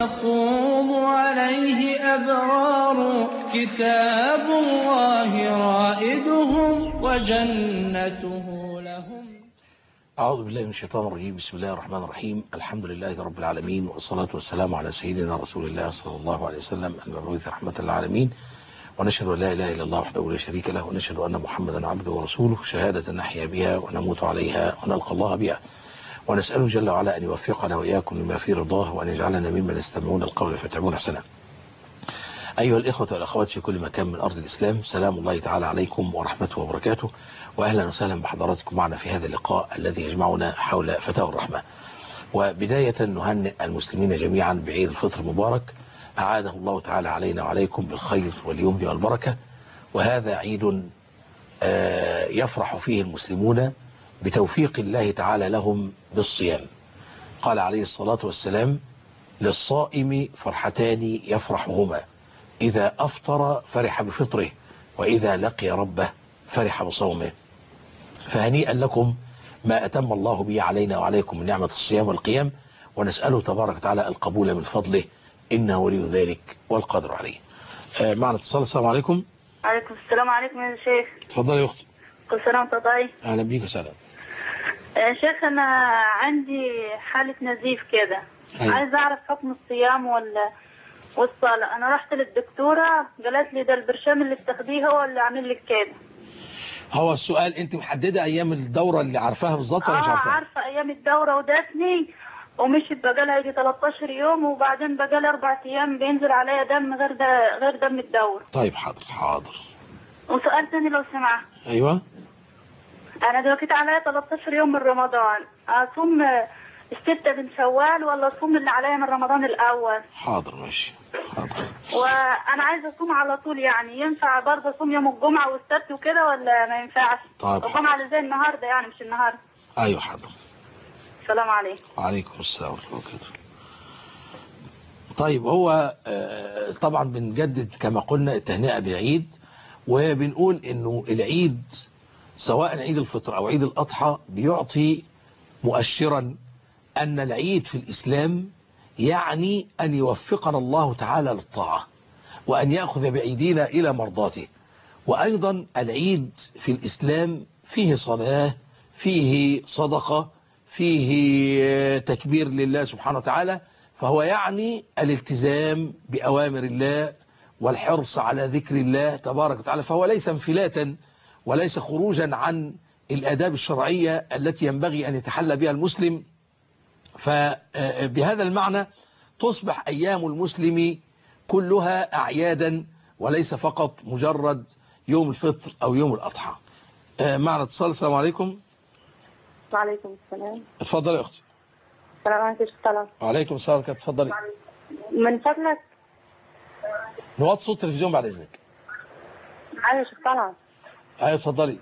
يقوم عليه أبرار كتاب الله رائدهم وجنته لهم أعوذ بالله من الشيطان الرجيم بسم الله الرحمن الرحيم الحمد لله رب العالمين والصلاة والسلام على سيدنا رسول الله صلى الله عليه وسلم المبعوث رحمة للعالمين ونشهد أن لا إله إلا الله وحده لا شريك له ونشهد أن محمدا عبده ورسوله شهادة نحيا بها ونموت عليها ونلقى الله بها ونسأله جل وعلا أن يوفقنا وإياكم لما فيه رضاه وأن يجعلنا ممن يستمعون القول فيتبعون أحسنه أيها الإخوة والأخوات في كل مكان من أرض الإسلام سلام الله تعالى عليكم ورحمته وبركاته وأهلا وسهلا بحضراتكم معنا في هذا اللقاء الذي يجمعنا حول فتاوى الرحمة وبداية نهنئ المسلمين جميعا بعيد الفطر المبارك أعاده الله تعالى علينا وعليكم بالخير واليمن والبركة وهذا عيد يفرح فيه المسلمون بتوفيق الله تعالى لهم بالصيام قال عليه الصلاة والسلام للصائم فرحتان يفرحهما إذا أفطر فرح بفطره وإذا لقي ربه فرح بصومه فهنيئا لكم ما أتم الله به علينا وعليكم من نعمة الصيام والقيام ونسأله تبارك وتعالى القبول من فضله إنه ولي ذلك والقدر عليه آه معنا اتصال السلام عليكم عليكم السلام عليكم يا شيخ تفضل يا أختي كل سنة وانت طيب أهلا بيك وسلام يا شيخ أنا عندي حالة نزيف كده أيوة. عايز أعرف حكم الصيام ولا والصلاة أنا رحت للدكتورة قالت لي ده البرشام اللي بتاخديه هو اللي عامل لك كده هو السؤال أنت محددة أيام الدورة اللي عارفاها بالظبط ولا مش اه عارفاها؟ عارفة أيام الدورة وداتني ومشيت بقالها يجي 13 يوم وبعدين بقالي أربع أيام بينزل عليا دم غير ده غير دم الدورة طيب حاضر حاضر وسؤال تاني لو سمحت أيوه انا دلوقتي عليا 13 يوم من رمضان اصوم الستة من شوال ولا اصوم اللي عليا من رمضان الاول حاضر ماشي حاضر وانا عايزه اصوم على طول يعني ينفع برضه اصوم يوم الجمعه والسبت وكده ولا ما ينفعش طيب الجمعه اللي زي النهارده يعني مش النهارده أيوه حاضر السلام عليكم وعليكم السلام ورحمة الله وبركاته طيب هو آه، طبعا بنجدد كما قلنا التهنئة بالعيد وبنقول انه العيد سواء عيد الفطر او عيد الاضحى بيعطي مؤشرا ان العيد في الاسلام يعني ان يوفقنا الله تعالى للطاعة وان يأخذ بأيدينا الى مرضاته وايضا العيد في الاسلام فيه صلاة فيه صدقة فيه تكبير لله سبحانه وتعالى فهو يعني الالتزام بأوامر الله والحرص على ذكر الله تبارك وتعالى فهو ليس انفلاتا وليس خروجا عن الآداب الشرعية التي ينبغي أن يتحلى بها المسلم فبهذا المعنى تصبح أيام المسلم كلها أعيادا وليس فقط مجرد يوم الفطر أو يوم الأضحى معنا اتصال السلام عليكم وعليكم السلام اتفضل يا أختي السلام عليكم السلام وعليكم السلام ورحمة الله اتفضلي من فضلك نوطي صوت التلفزيون بعد إذنك عايز طلع أيوة اتفضلي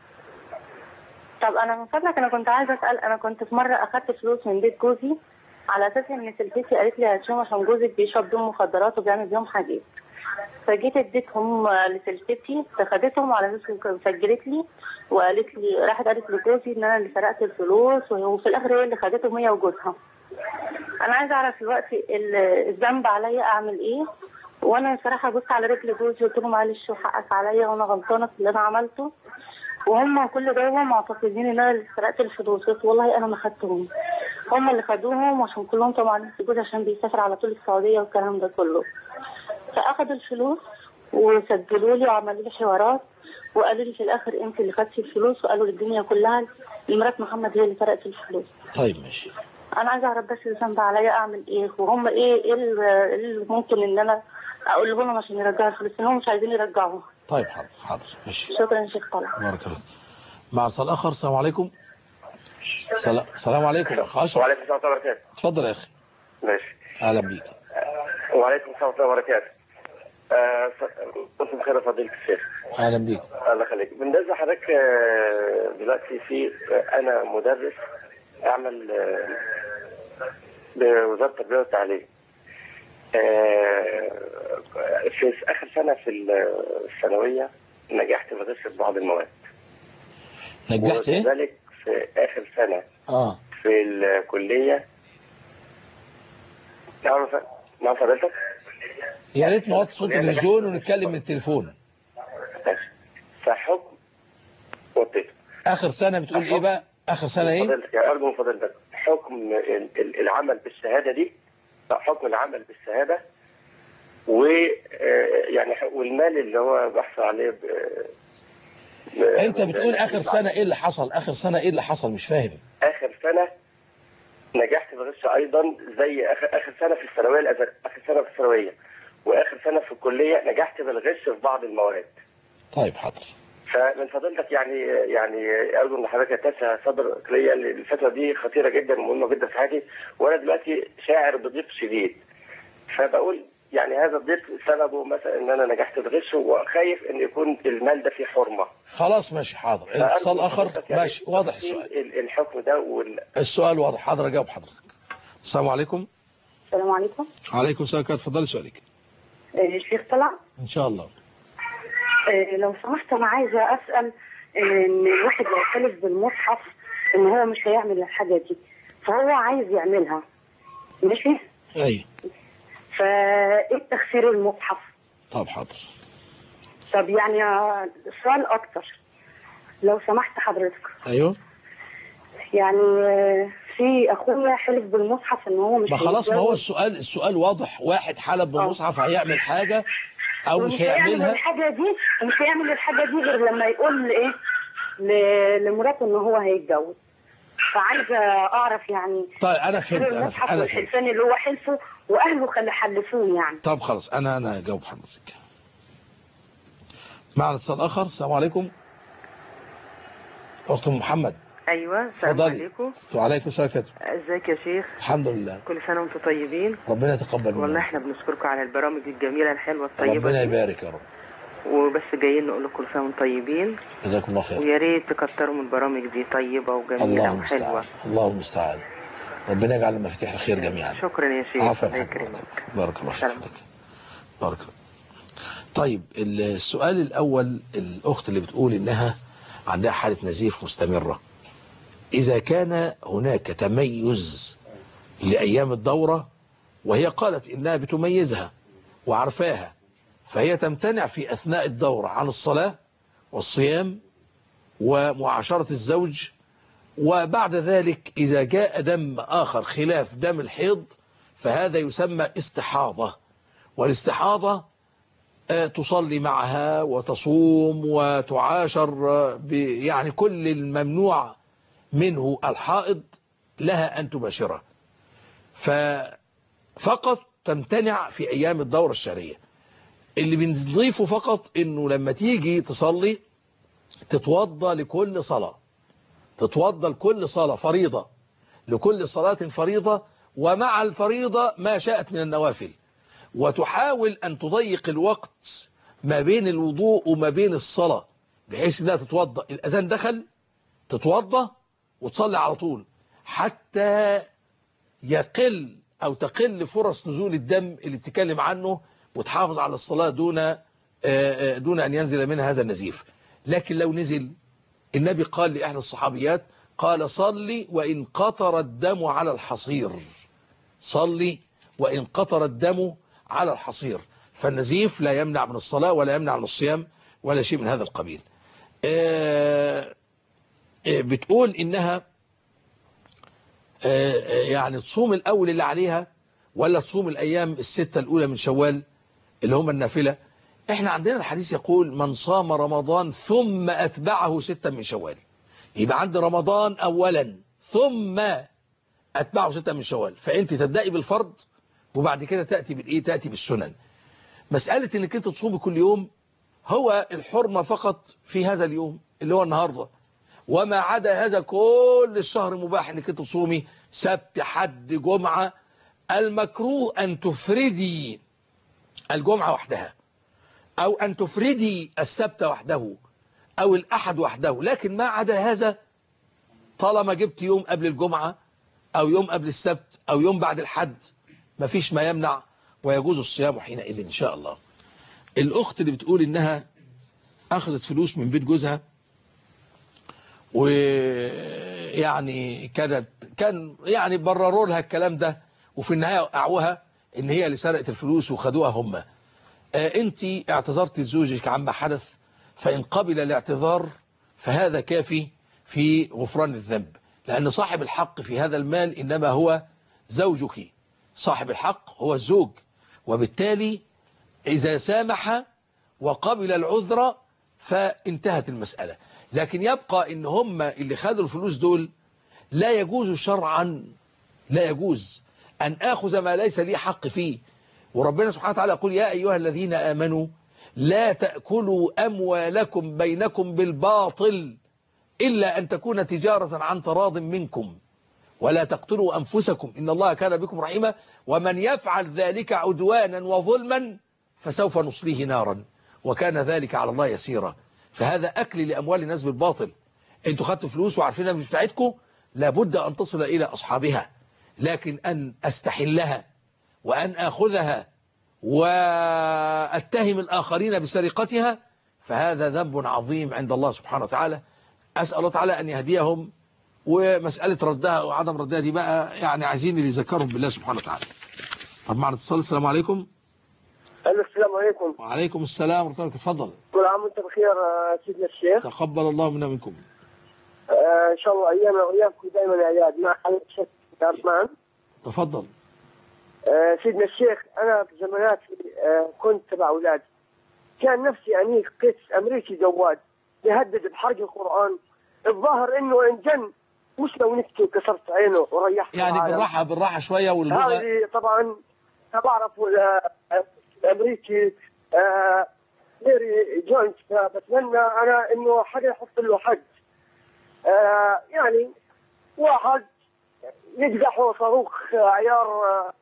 طب انا من فضلك انا كنت عايزه اسال انا كنت في مره اخدت فلوس من بيت جوزي على اساس ان سلفتي قالت لي هاتشوم عشان جوزك بيشرب بيهم مخدرات وبيعمل بيهم حاجات فجيت اديتهم لسلفتي فخدتهم على اساس إن سجلت لي وقالت لي راحت قالت لجوزي ان انا اللي سرقت الفلوس وفي الاخر هي اللي خدتهم هي وجوزها انا عايزه اعرف دلوقتي ال- الذنب عليا اعمل ايه وانا صراحه بص على رجل جوزي قلت له معلش وحقك عليا وانا غلطانه في اللي انا عملته وهم كل ده هم معتقدين ان انا اللي سرقت الفلوس قلت والله انا ما خدتهم هم اللي خدوهم عشان كلهم طبعا جوزي عشان بيسافر على طول السعوديه والكلام ده كله فاخدوا الفلوس وسجلوا لي وعملوا لي حوارات وقالوا لي في الاخر انت اللي خدتي الفلوس وقالوا للدنيا كلها مرات محمد هي اللي سرقت الفلوس طيب ماشي انا عايزه اعرف بس الذنب عليا اعمل ايه وهم ايه ايه ال- إيه اللي ممكن ان انا اقول لهم عشان يرجعوا الفلوس ان هم مش عايزين يرجعوها طيب حاضر حاضر ماشي شكرا يا شيخ طلع بارك الله مع اتصال اخر السلام عليكم السلام السلام عليكم اخ اشرف وعليكم السلام ورحمة الله وبركاته اتفضل يا اخي ماشي اهلا بيك وعليكم السلام ورحمة الله وبركاته آه، ف- مساء الخير يا فضيلة الشيخ اهلا بيك الله يخليك بالنسبة لحضرتك آه، دلوقتي في أنا مدرس أعمل آه، بوزارة التربية والتعليم آه، في آخر سنة في الثانوية نجحت في غش بعض المواد نجحت ايه وكذلك في آخر سنة اه في الكلية نعم يا فندم. مع فضيلتك يا ريت نوطي صوت التلفزيون ونتكلم من التليفون ماشي فحكم وطيت اخر سنه بتقول ايه بقى اخر سنه ايه فضيلتك يعني ارجو من فضيلتك حكم ال- ال- العمل بالشهاده دي حكم العمل بالشهاده و آه، يعني ح- والمال اللي هو بحث عليه ب... ب- انت بتقول اخر سنه ايه اللي حصل اخر سنه ايه اللي حصل مش فاهم اخر سنه نجحت في الغش ايضا زي اخر اخر سنه في الثانويه الازهر اخر سنه في الثانويه واخر سنه في الكليه نجحت بالغش في بعض المواد طيب حاضر فمن فضيلتك يعني يعني ارجو ان حضرتك تتسع صدرك ليا لأن الفتره دي خطيره جدا ومهمه جدا في حياتي وانا دلوقتي شاعر بضيق شديد فبقول يعني هذا الضيق سببه مثلا ان انا نجحت بالغش وخايف ان يكون المال ده فيه حرمه خلاص ماشي حاضر فأرجو اتصال من اخر فضيلتك يعني ماشي واضح تفصيل السؤال ال- الحكم ده وال... السؤال واضح حاضر اجاوب حضرتك السلام عليكم السلام عليكم عليكم السلام كده اتفضلي سؤالك آه، الشيخ طلع ان شاء الله آه، لو سمحت انا عايزه اسال آه، ان الواحد لو حلف بالمصحف ان هو مش هيعمل الحاجه دي فهو عايز يعملها ماشي ايوه فايه تفسير المصحف طب حاضر طب يعني آه، السؤال اكتر لو سمحت حضرتك ايوه يعني آه، في اخويا حلف بالمصحف ان هو مش ما خلاص ما هو هيتجوز السؤال السؤال واضح واحد حلف بالمصحف هيعمل حاجه او مش ومش هيعمل هيعملها الحاجه دي ومش هيعمل الحاجه دي غير لما يقول ايه ل- لمراته ان هو هيتجوز فعايزه اعرف يعني طيب انا فهمت تفسير انا المصحف فهمت انا فهمت والحلفان اللي هو حلفه واهله خلي حلفوه يعني طب خلاص انا انا هجاوب حضرتك معنا اتصال اخر السلام عليكم اخت أم محمد ايوه السلام اتفضلي عليكم وعليكم السلام كده ازيك يا شيخ الحمد لله كل سنه وانتم طيبين ربنا يتقبل والله منا احنا بنشكركم على البرامج الجميله الحلوه الطيبه ربنا دي. يبارك يا رب وبس جايين نقول لكم كل سنه وانتم طيبين جزاكم الله خير ويا ريت تكتروا من البرامج دي طيبه وجميله الله وحلوه المستعان الله المستعان ربنا يجعل مفاتيح الخير جميعا شكرا يا شيخ عفوا الله يا يكرمك حضرتك بارك الله سلام. فيك بارك الله طيب السؤال الأول الأخت اللي بتقول إنها عندها حالة نزيف مستمرة إذا كان هناك تميز لأيام الدورة وهي قالت إنها بتميزها وعرفاها فهي تمتنع في أثناء الدورة عن الصلاة والصيام ومعاشرة الزوج وبعد ذلك إذا جاء دم آخر خلاف دم الحيض فهذا يسمى استحاضة والاستحاضة آه، تصلي معها وتصوم وتعاشر آه، ب- يعني كل الممنوع منه الحائض لها أن تباشره ففقط تمتنع في أيام الدورة الشهرية اللي بنضيفه فقط انه لما تيجي تصلي تتوضى لكل صلاة تتوضى لكل صلاة فريضة لكل صلاة فريضة ومع الفريضة ما شاءت من النوافل وتحاول أن تضيق الوقت ما بين الوضوء وما بين الصلاة بحيث انها تتوضى الأذان دخل تتوضى وتصلي على طول حتى يقل أو تقل فرص نزول الدم اللي بتتكلم عنه وتحافظ على الصلاة دون آه، آه، دون أن ينزل منها هذا النزيف لكن لو نزل النبي قال لأهل الصحابيات قال صلي وإن قطر الدم على الحصير صلي وإن قطر الدم على الحصير فالنزيف لا يمنع من الصلاة ولا يمنع من الصيام ولا شيء من هذا القبيل آه، آه، بتقول إنها آه، آه، يعني تصوم الأول اللي عليها ولا تصوم الأيام الستة الأولى من شوال اللي هم النافلة احنا عندنا الحديث يقول من صام رمضان ثم أتبعه ستة من شوال يبقى عند رمضان أولا ثم أتبعه ستة من شوال فأنت تبدأي بالفرض وبعد كده تأتي بالإيه تأتي بالسنن مسألة أنك أنت تصومي كل يوم هو الحرمة فقط في هذا اليوم اللي هو النهاردة وما عدا هذا كل الشهر مباح أنك أنت تصومي سبت حد جمعة المكروه أن تفردي الجمعة وحدها أو أن تفردي السبت وحده أو الأحد وحده لكن ما عدا هذا طالما جبت يوم قبل الجمعة أو يوم قبل السبت أو يوم بعد الحد مفيش ما يمنع ويجوز الصيام حينئذ إن شاء الله الأخت اللي بتقول إنها أخذت فلوس من بيت جوزها ويعني كانت كان يعني برروا لها الكلام ده وفي النهاية وقعوها ان هي اللي سرقت الفلوس وخدوها هم آه انت اعتذرت لزوجك عما حدث فان قبل الاعتذار فهذا كافي في غفران الذنب لان صاحب الحق في هذا المال انما هو زوجك صاحب الحق هو الزوج وبالتالي اذا سامح وقبل العذر فانتهت المسألة لكن يبقى ان هم اللي خدوا الفلوس دول لا يجوز شرعا لا يجوز أن آخذ ما ليس لي حق فيه وربنا سبحانه وتعالى يقول يا أيها الذين آمنوا لا تأكلوا أموالكم بينكم بالباطل إلا أن تكون تجارة عن تراض منكم ولا تقتلوا أنفسكم إن الله كان بكم رحيما ومن يفعل ذلك عدوانا وظلما فسوف نصليه نارا وكان ذلك على الله يسيرا فهذا أكل لأموال الناس بالباطل انتوا خدتوا فلوس وعارفينها مش بتاعتكم لابد أن تصل إلى أصحابها لكن أن أستحلها وأن آخذها وأتهم الآخرين بسرقتها فهذا ذنب عظيم عند الله سبحانه وتعالى أسأل الله تعالى أن يهديهم ومسألة ردها وعدم ردها دي بقى يعني عايزين اللي يذكرهم بالله سبحانه وتعالى طب معنا اتصال السلام عليكم الو السلام عليكم وعليكم السلام ورحمة الله تفضل كل عام وانت بخير آه، سيدنا الشيخ تقبل الله منا منكم آه، ان شاء الله ايامنا وايامكم دائما اعياد مع حضرتك الشيخ عبد الرحمن تفضل آه، سيدنا الشيخ انا في زماناتي آه، كنت تبع اولادي كان نفسي انيق قيس امريكي جواد يهدد بحرق القران الظاهر انه انجن مش لو نكته كسرت عينه وريحت يعني العالم. بالراحة بالراحة شوية واللغة هذه طبعا أنا بعرف ولا- الامريكي آه، ميري جوينت فبتمنى انا انه حدا يحط له حد آه، يعني واحد يقدحه صاروخ عيار آه،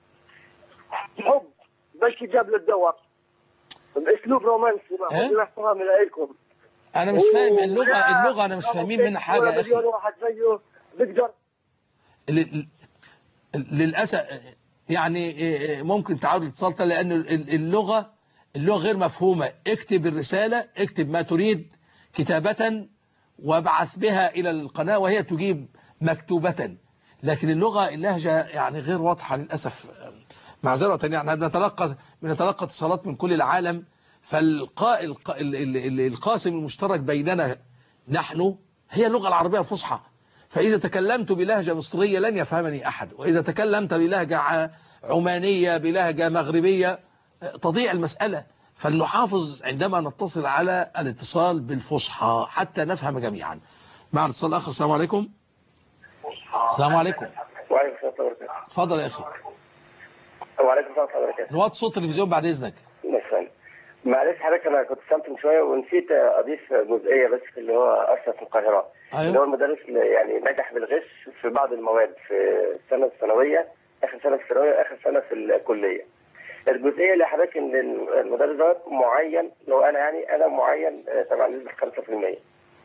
حب بلكي جاب له الدواء باسلوب رومانسي مع إيه؟ كل احترامي لكم أنا مش فاهم اللغة اللغة أنا مش فاهمين منها حاجة يا أخي مليون واحد زيه بيقدر ل- ل- للأسف يعني ممكن تعود الاتصال تاني لأن اللغة اللغة غير مفهومة اكتب الرسالة اكتب ما تريد كتابة وابعث بها إلى القناة وهي تجيب مكتوبة لكن اللغة اللهجة يعني غير واضحة للأسف معذرة يعني نتلقى بنتلقى اتصالات من كل العالم فالقا الق- ال- ال- ال- القاسم المشترك بيننا نحن هي اللغة العربية الفصحى فإذا تكلمت بلهجة مصرية لن يفهمني أحد وإذا تكلمت بلهجة ع- عمانية بلهجة مغربية آه، تضيع المسألة فلنحافظ عندما نتصل على الاتصال بالفصحى حتى نفهم جميعا مع الاتصال الآخر السلام عليكم السلام عليكم وعليكم السلام ورحمة الله وبركاته اتفضل يا أخي وعليكم السلام ورحمة الله وبركاته نوطي صوت التلفزيون بعد إذنك مثلا معلش حضرتك انا كنت سامت من شويه ونسيت اضيف جزئيه بس في اللي هو ارشد في القاهره أيوه. اللي هو المدرس اللي يعني نجح بالغش في بعض المواد في السنه الثانويه اخر سنه في الثانويه واخر سنه في الكليه الجزئيه اللي حضرتك ان المدرس ده معين لو انا يعني انا معين آه، تبع نسبه 5%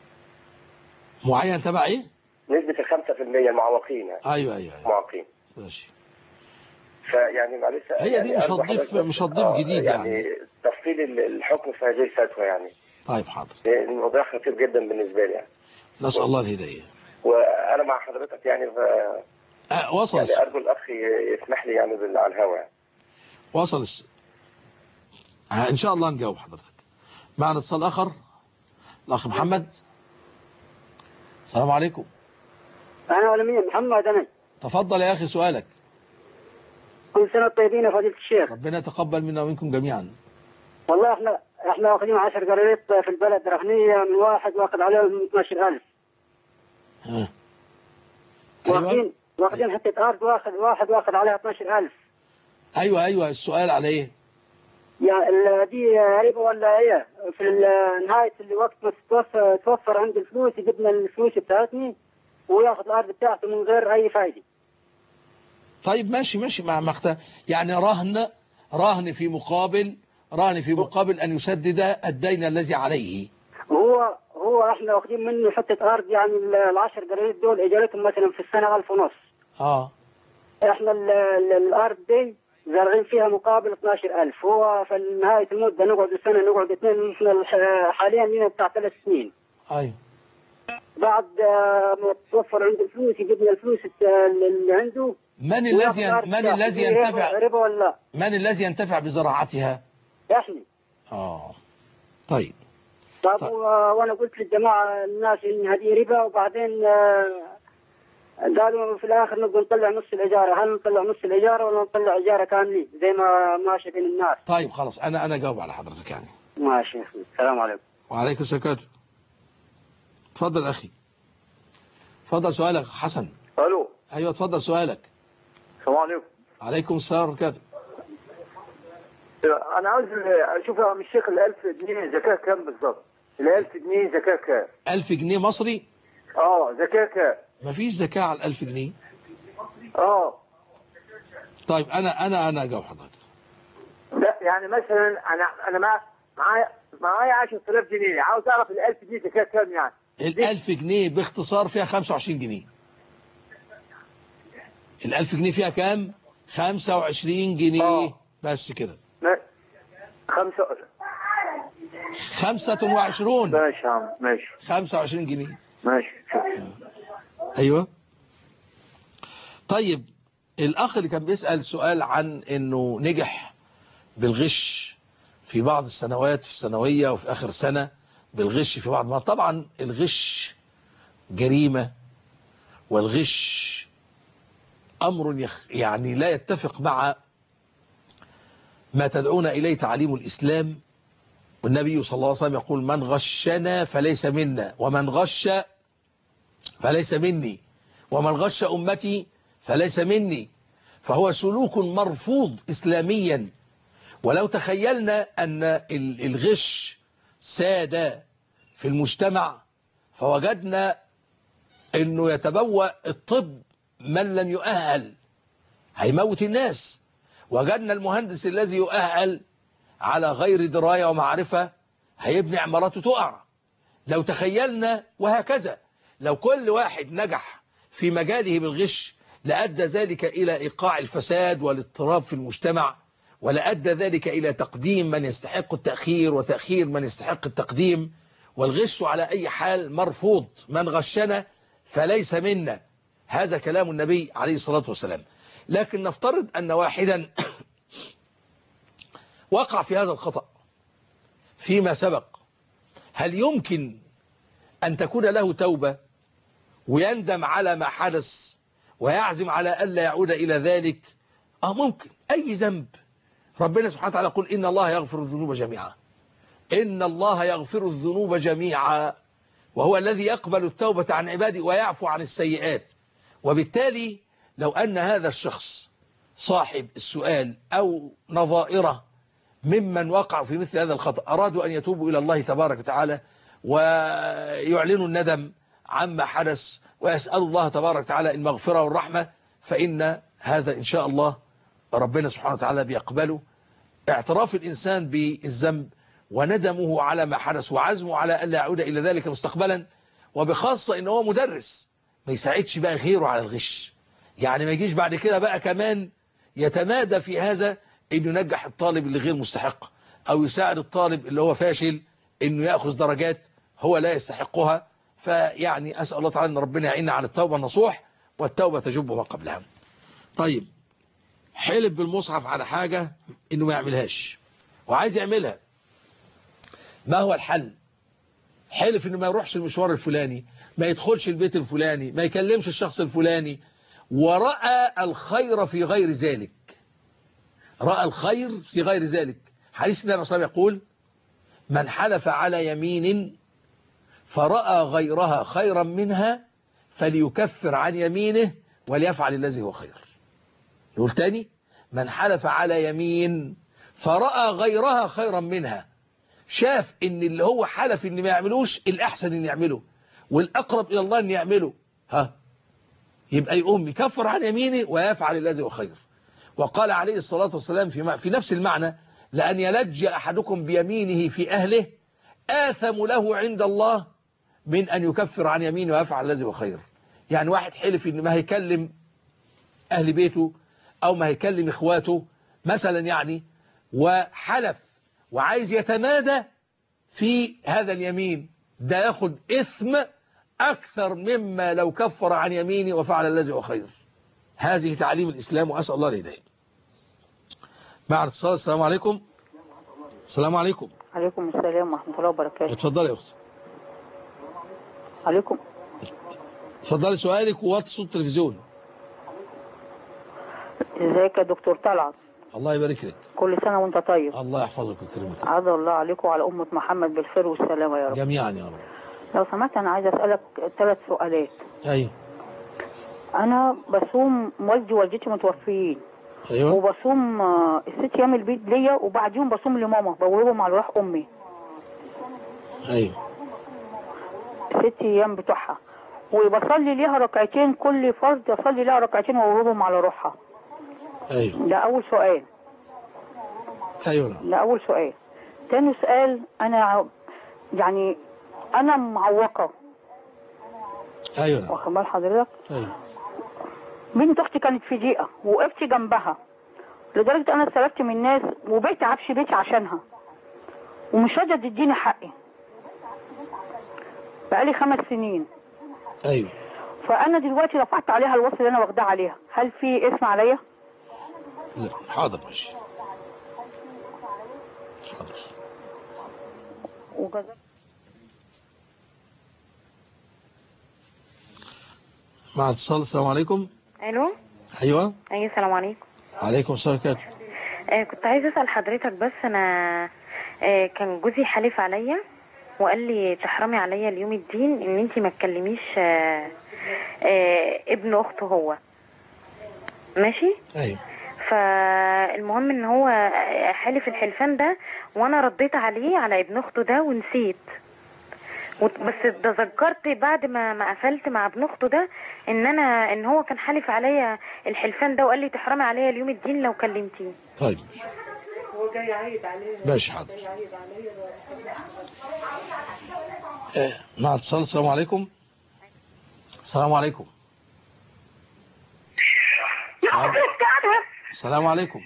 معين تبع إيه؟ نسبه ال 5% المعوقين يعني أيوه أيوه أيوه معوقين ماشي فيعني معلش هي دي يعني مش أرجو هتضيف- حضرتك بس- مش هتضيف آه، جديد يعني. تفصيل ال- الحكم في هذه الفتوى يعني طيب حاضر لأن الموضوع خطير جدا بالنسبه لي يعني نسأل الله الهداية وانا مع حضرتك يعني ف... آه وصل يعني ارجو الاخ ي- يسمح لي يعني بال- على الهواء يعني. وصل الس... آه إن شاء الله نجاوب حضرتك معنا اتصال آخر الأخ محمد السلام عليكم انا ولا مين محمد انا تفضل يا أخي سؤالك كل سنه طيبين يا فضيله الشيخ ربنا يتقبل منا ومنكم جميعا والله احنا احنا واخدين 10 قراريط في البلد رهنيه من واحد واخد عليهم 12000 ها. أيوة. واخدين واخدين حته ارض واخد واحد واخد عليها 12000 أيوة أيوة السؤال على إيه يعني ال- دي ربا ولا ايه في ال- نهايه الوقت ما تتوفر توفر عند الفلوس يجيبنا الفلوس بتاعتني وياخذ الارض بتاعته من غير اي فايده طيب ماشي ماشي مع مخت... يعني رهن رهن في مقابل رهن في مقابل أن يسدد الدين الذي عليه هو هو احنا واخدين منه حته ارض يعني ال- العشر قراريط دول اجارتهم مثلا في السنه 1000 ونص آه احنا ال ال الارض دي زارعين فيها مقابل 12000 هو في نهايه المده نقعد سنه نقعد اثنين احنا الح- حاليا لنا بتاع ثلاث سنين أيوة بعد آه، ما توفر عنده الفلوس يجيب لنا الفلوس الت- اللي عنده من الذي ين- من الذي ينتفع ربا ولا لا من الذي ينتفع بزراعتها احنا اه طيب طب طيب. و- وانا قلت للجماعه الناس ان هذه ربا وبعدين آه، قالوا في الاخر نبغى نطلع نص الاجاره هل نطلع نص الاجاره ولا نطلع اجاره كامله زي ما ماشي بين الناس طيب خلاص انا انا اجاوب على حضرتك يعني ماشي يا اخي السلام عليكم وعليكم السلام اتفضل اخي اتفضل سؤالك حسن الو ايوه اتفضل سؤالك السلام عليكم عليكم السلام ورحمه الله انا عاوز اشوف يا عم الشيخ ال 1000 جنيه زكاه كام بالظبط؟ ال 1000 جنيه زكاه كام؟ 1000 جنيه مصري اه زكاه كام؟ مفيش زكاه على ال 1000 جنيه اه طيب انا انا انا اجاوب حضرتك لا يعني مثلا انا انا مع معايا معايا 10000 جنيه عاوز اعرف ال 1000 جنيه زكاه كام يعني؟ ال 1000 جنيه باختصار فيها 25 جنيه ال 1000 جنيه فيها كام 25 جنيه آه. بس كده ما- خمسة 25 ماشي يا عم ماشي 25 جنيه ماشي ايوه طيب الاخ اللي كان بيسأل سؤال عن انه نجح بالغش في بعض السنوات في الثانويه وفي اخر سنة بالغش في بعض ما طبعا الغش جريمة والغش امر يخ يعني لا يتفق مع ما تدعون اليه تعليم الاسلام والنبي صلى الله عليه وسلم يقول من غشنا فليس منا ومن غش فليس مني ومن غش أمتي فليس مني فهو سلوك مرفوض إسلاميا ولو تخيلنا أن ال- الغش ساد في المجتمع فوجدنا أنه يتبوأ الطب من لم يؤهل هيموت الناس وجدنا المهندس الذي يؤهل على غير دراية ومعرفة هيبني عماراته تقع لو تخيلنا وهكذا لو كل واحد نجح في مجاله بالغش لأدى ذلك إلى إيقاع الفساد والاضطراب في المجتمع ولأدى ذلك إلى تقديم من يستحق التأخير وتأخير من يستحق التقديم والغش على أي حال مرفوض من غشنا فليس منا هذا كلام النبي عليه الصلاة والسلام لكن نفترض أن واحدا وقع في هذا الخطأ فيما سبق هل يمكن أن تكون له توبة ويندم على ما حدث ويعزم على ألا يعود إلى ذلك آه ممكن أي ذنب ربنا سبحانه وتعالى يقول إن الله يغفر الذنوب جميعا إن الله يغفر الذنوب جميعا وهو الذي يقبل التوبة عن عباده ويعفو عن السيئات وبالتالي لو أن هذا الشخص صاحب السؤال أو نظائره ممن وقع في مثل هذا الخطأ أرادوا أن يتوبوا إلى الله تبارك وتعالى ويعلنوا الندم عما حدث ويسألوا الله تبارك وتعالى المغفرة والرحمة فإن هذا إن شاء الله ربنا سبحانه وتعالى بيقبله اعتراف الإنسان بالذنب وندمه على ما حدث وعزمه على ألا يعود إلى ذلك مستقبلا وبخاصة إن هو مدرس ما يساعدش بقى غيره على الغش يعني ما يجيش بعد كده بقى كمان يتمادى في هذا انه ينجح الطالب اللي غير مستحق او يساعد الطالب اللي هو فاشل انه ياخذ درجات هو لا يستحقها فيعني اسال الله تعالى ان ربنا يعيننا على التوبه النصوح والتوبه تجب ما قبلها. طيب حلف بالمصحف على حاجه انه ما يعملهاش وعايز يعملها. ما هو الحل؟ حلف انه ما يروحش المشوار الفلاني، ما يدخلش البيت الفلاني، ما يكلمش الشخص الفلاني ورأى الخير في غير ذلك. رأى الخير في غير ذلك حديث النبي صلى الله عليه وسلم يقول من حلف على يمين فرأى غيرها خيرا منها فليكفر عن يمينه وليفعل الذي هو خير نقول تاني من حلف على يمين فرأى غيرها خيرا منها شاف ان اللي هو حلف ان ما يعملوش الأحسن ان يعمله والأقرب إلى الله ان يعمله ها يبقى يقوم يكفر عن يمينه ويفعل الذي هو خير وقال عليه الصلاة والسلام في في نفس المعنى لأن يلج أحدكم بيمينه في أهله آثم له عند الله من أن يكفر عن يمينه ويفعل الذي هو خير يعني واحد حلف إن ما هيكلم أهل بيته أو ما هيكلم إخواته مثلا يعني وحلف وعايز يتمادى في هذا اليمين ده ياخد إثم أكثر مما لو كفر عن يمينه وفعل الذي هو خير هذه تعاليم الإسلام وأسأل الله الهداية مع اتصال السلام عليكم السلام عليكم عليكم السلام ورحمة الله وبركاته اتفضلي يا أختي عليكم اتفضلي سؤالك ووطي صوت التلفزيون ازيك يا دكتور طلعت الله يبارك لك كل سنة وانت طيب الله يحفظك ويكرمك عاد الله عليكم وعلى أمة محمد بالخير والسلامة يا رب جميعا يا رب لو سمحت أنا عايزة أسألك ثلاث سؤالات أيوه أنا بصوم والدي ووالدتي متوفيين أيوه وبصوم آه، الست أيام البيت ليا وبعديهم بصوم لماما بوربهم على روح أمي أيوه ست أيام بتوعها وبصلي ليها ركعتين كل فرد أصلي لها ركعتين وأوربهم على روحها أيوه ده أول سؤال أيوه نعم ده أول سؤال تاني سؤال أنا ع- يعني أنا معوقة أيوه نعم واخد بال حضرتك أيوه بنت أختي كانت في ضيقة وقفت جنبها لدرجة أنا استلفت من الناس وبعت عفش بيتي عشانها ومش راضية تديني حقي بقالي خمس سنين أيوه فأنا دلوقتي رفعت عليها الوصل اللي أنا واخداه عليها هل في اسم عليا؟ لا حاضر ماشي حاضر وجزاك مع اتصال السلام عليكم الو أيوه ايوه السلام عليكم عليكم السلام عليكم آه كنت عايزه اسال حضرتك بس انا آه كان جوزي حلف عليا وقال لي تحرمي عليا اليوم الدين ان انت ما تكلميش آه آه ابن اخته هو ماشي أيوه فالمهم ان هو حلف الحلفان ده وانا رديت عليه على ابن اخته ده ونسيت وت- بس تذكرت بعد ما ما قفلت مع ابن اخته ده ان انا ان هو كان حالف عليا الحلفان ده وقال لي تحرمي عليا اليوم الدين لو كلمتيه طيب ماشي هو جاي يعيد عليه ماشي حاضر آه، مع اتصال السلام عليكم السلام عليكم السلام- السلام عليكم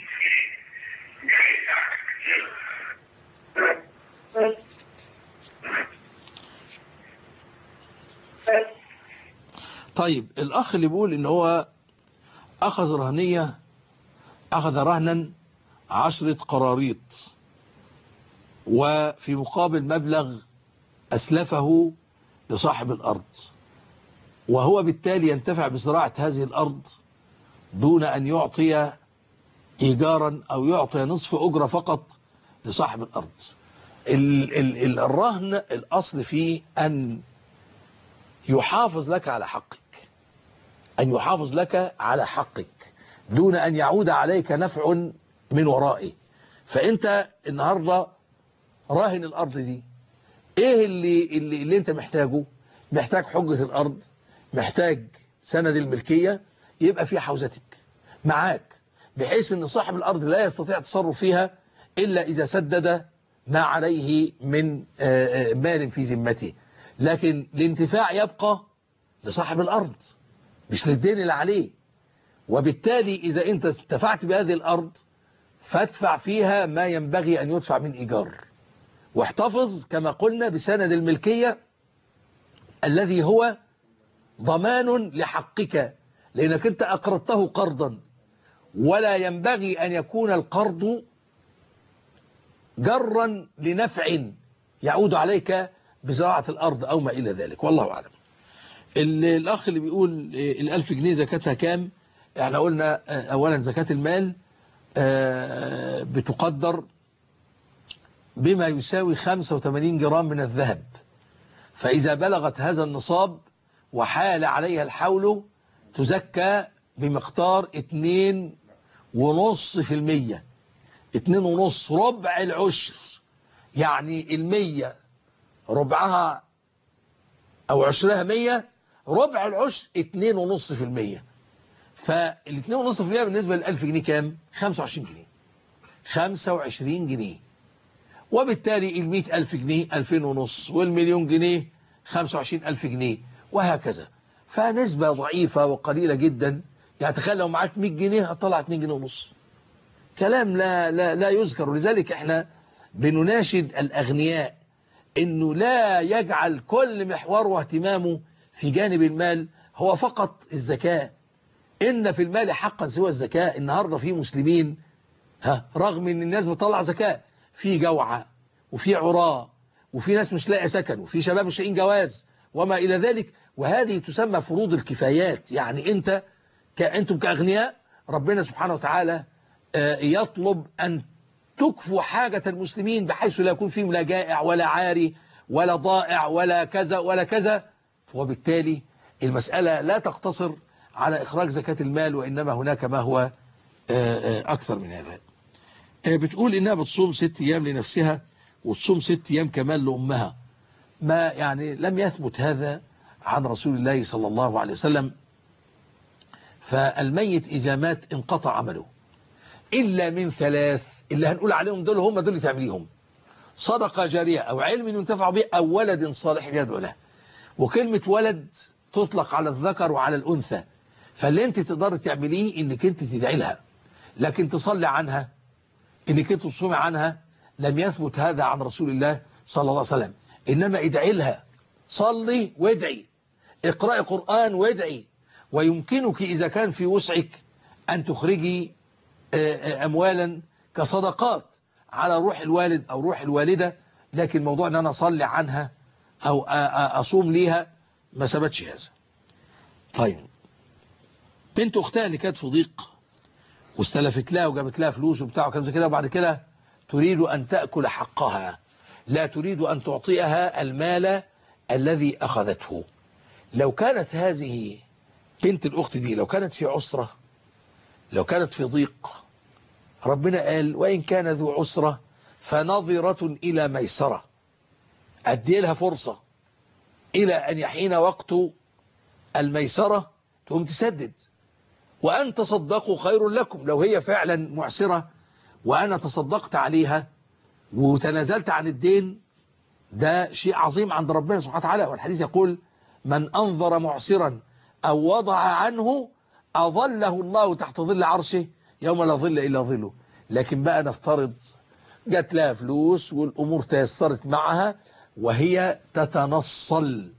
طيب الأخ اللي بيقول إن هو أخذ رهنية أخذ رهنا عشرة قراريط وفي مقابل مبلغ أسلفه لصاحب الأرض وهو بالتالي ينتفع بزراعة هذه الأرض دون أن يعطي إيجارا أو يعطي نصف أجرة فقط لصاحب الأرض ال ال ال الرهن الأصل فيه أن يحافظ لك على حقك أن يحافظ لك على حقك دون أن يعود عليك نفع من ورائه فأنت النهاردة راهن الأرض دي إيه اللي, اللي, اللي أنت محتاجه محتاج حجة الأرض محتاج سند الملكية يبقى في حوزتك معاك بحيث أن صاحب الأرض لا يستطيع التصرف فيها إلا إذا سدد ما عليه من آه، آه، مال في ذمته لكن الانتفاع يبقى لصاحب الأرض مش للدين اللي عليه وبالتالي إذا أنت انتفعت بهذه الأرض فادفع فيها ما ينبغي أن يدفع من إيجار واحتفظ كما قلنا بسند الملكية الذي هو ضمان لحقك لأنك أنت أقرضته قرضا ولا ينبغي أن يكون القرض جرا لنفع يعود عليك بزراعة الأرض أو ما إلى ذلك والله أعلم ال- الأخ اللي بيقول الألف جنيه زكاتها كام احنا قلنا آه، أولا زكاة المال آه، بتقدر بما يساوي 85 جرام من الذهب فإذا بلغت هذا النصاب وحال عليها الحول تزكى بمقدار 2 ونص في المية 2 ونص ربع العشر يعني المية ربعها أو عشرها مية ربع العشر 2 ونص في المية فالاثنين ونص في المية بالنسبة للألف جنيه كام 25 جنيه 25 جنيه وبالتالي المئة ألف جنيه ألفين ونص والمليون جنيه خمسة وعشرين ألف جنيه وهكذا فنسبة ضعيفة وقليلة جدا يعني تخيل لو معاك 100 جنيه هتطلع 2 جنيه ونص كلام لا, لا, لا يذكر ولذلك احنا بنناشد الأغنياء انه لا يجعل كل محوره واهتمامه في جانب المال هو فقط الزكاة إن في المال حقا سوى الزكاة النهاردة في مسلمين ها رغم ان الناس بتطلع زكاة في جوعة وفي عراة وفي ناس مش لاقي سكن وفي شباب مش لاقيين جواز وما إلى ذلك وهذه تسمى فروض الكفايات يعني أنت ك... أنتم كأغنياء ربنا سبحانه وتعالى آه، يطلب أن تكفوا حاجة المسلمين بحيث لا يكون فيهم لا جائع ولا عاري ولا ضائع ولا كذا ولا كذا وبالتالي المسألة لا تقتصر على إخراج زكاة المال وإنما هناك ما هو آه، آه، أكثر من هذا آه، بتقول إنها بتصوم ست أيام لنفسها وتصوم ست أيام كمان لأمها ما يعني لم يثبت هذا عن رسول الله صلى الله عليه وسلم فالميت إذا مات انقطع عمله إلا من ثلاث اللي هنقول عليهم دول هم دول اللي تعمليهم صدقة جارية أو علم ينتفع به أو ولد صالح يدعو له وكلمة ولد تطلق على الذكر وعلى الأنثى فاللي انت تقدر تعمليه انك انت تدعي لها لكن تصلي عنها انك انت تصومي عنها لم يثبت هذا عن رسول الله صلى الله عليه وسلم انما ادعي لها صلي وادعي اقرأي قرآن وادعي ويمكنك إذا كان في وسعك أن تخرجي آه، آه، أموالا كصدقات على روح الوالد أو روح الوالدة لكن موضوع أن أنا أصلي عنها أو آه، آه، أصوم ليها ما ثبتش هذا طيب بنت أختها اللي كانت في ضيق واستلفت لها وجابت لها فلوس وبتاع وكلام زي كده وبعد كده تريد أن تأكل حقها لا تريد أن تعطيها المال الذي أخذته لو كانت هذه بنت الأخت دي لو كانت في عسرة لو كانت في ضيق ربنا قال وإن كان ذو عسرة فنظرة إلى ميسرة أدي لها فرصة إلى أن يحين وقت الميسرة تقوم تسدد وأن تصدقوا خير لكم لو هي فعلا معسرة وأنا تصدقت عليها وتنازلت عن الدين ده شيء عظيم عند ربنا سبحانه وتعالى والحديث يقول من أنظر معسرا أو وضع عنه أظله الله تحت ظل عرشه يوم لا ظل إلا ظله لكن بقى نفترض جات لها فلوس والأمور تيسرت معها وهي تتنصل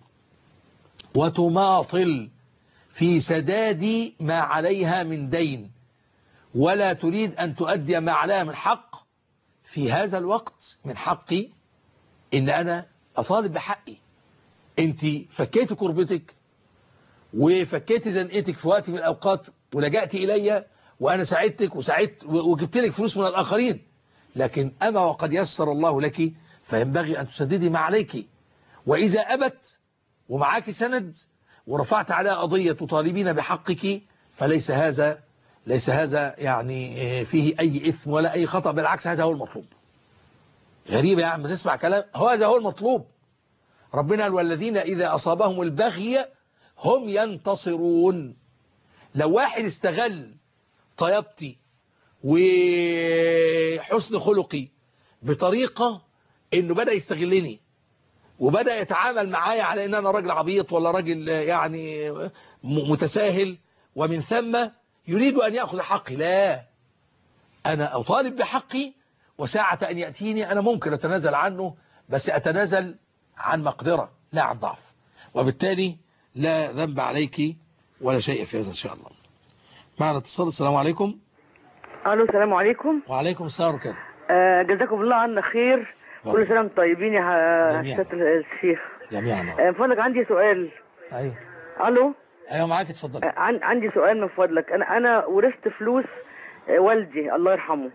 وتماطل في سداد ما عليها من دين ولا تريد أن تؤدي ما عليها من حق في هذا الوقت من حقي إن أنا أطالب بحقي أنت فكيت كربتك وفكيت زنقتك في وقت من الأوقات ولجأت إلي وأنا ساعدتك وساعدت وجبت لك فلوس من الآخرين لكن أما وقد يسر الله لك فينبغي أن تسددي ما عليك وإذا أبت ومعاك سند ورفعت عليها قضية تطالبين بحقك فليس هذا ليس هذا يعني فيه أي إثم ولا أي خطأ بالعكس هذا هو المطلوب غريبة يعني ما تسمع كلام هذا هو المطلوب ربنا قال والذين إذا أصابهم البغي هم ينتصرون لو واحد استغل طيبتي وحسن خلقي بطريقة انه بدأ يستغلني وبدأ يتعامل معايا على ان انا راجل عبيط ولا راجل يعني متساهل ومن ثم يريد ان يأخذ حقي لا انا اطالب بحقي وساعة ان يأتيني انا ممكن اتنازل عنه بس اتنازل عن مقدرة لا عن ضعف وبالتالي لا ذنب عليك ولا شيء في هذا ان شاء الله معنا اتصال السلام عليكم الو السلام عليكم وعليكم السلام ورحمة الله آه جزاكم الله عنا خير كل سنه وانتم طيبين يا جميعاً. سياده الشيخ جميعا آه، من فضلك عندي سؤال ايوه الو ايوه معاك اتفضل آه، عن- عندي سؤال من فضلك انا انا ورثت فلوس آه، والدي الله يرحمه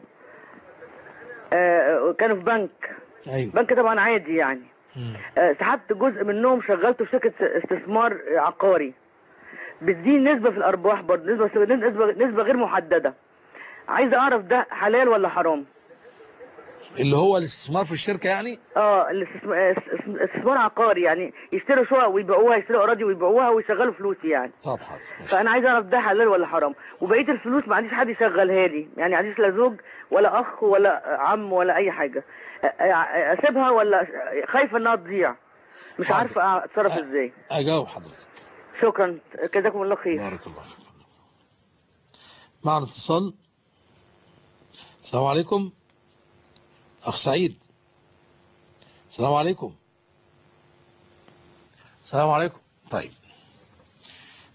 آه، كانوا في بنك ايوه بنك طبعا عادي يعني مم. آه، سحبت جزء منهم شغلته في شركه استثمار آه، عقاري بتديني نسبه في الارباح برضه نسبه نسبه نسبه غير محدده عايز اعرف ده حلال ولا حرام اللي هو الاستثمار في الشركة يعني اه الاستثمار است- استثمار عقاري يعني يشتروا شقق ويبيعوها يشتروا اراضي ويبيعوها ويشغلوا فلوسي يعني طب حاضر ماشي. فانا عايز اعرف ده حلال ولا حرام وبقيه الفلوس ما عنديش حد يشغلها لي يعني ما عنديش لا زوج ولا اخ ولا عم ولا اي حاجه أ- أ- اسيبها ولا خايفه انها تضيع مش حاضر. عارفه اتصرف أ- ازاي اجاوب حضرتك شكرا جزاكم الله خير بارك الله فيك معنا اتصال السلام عليكم اخ سعيد السلام عليكم السلام عليكم طيب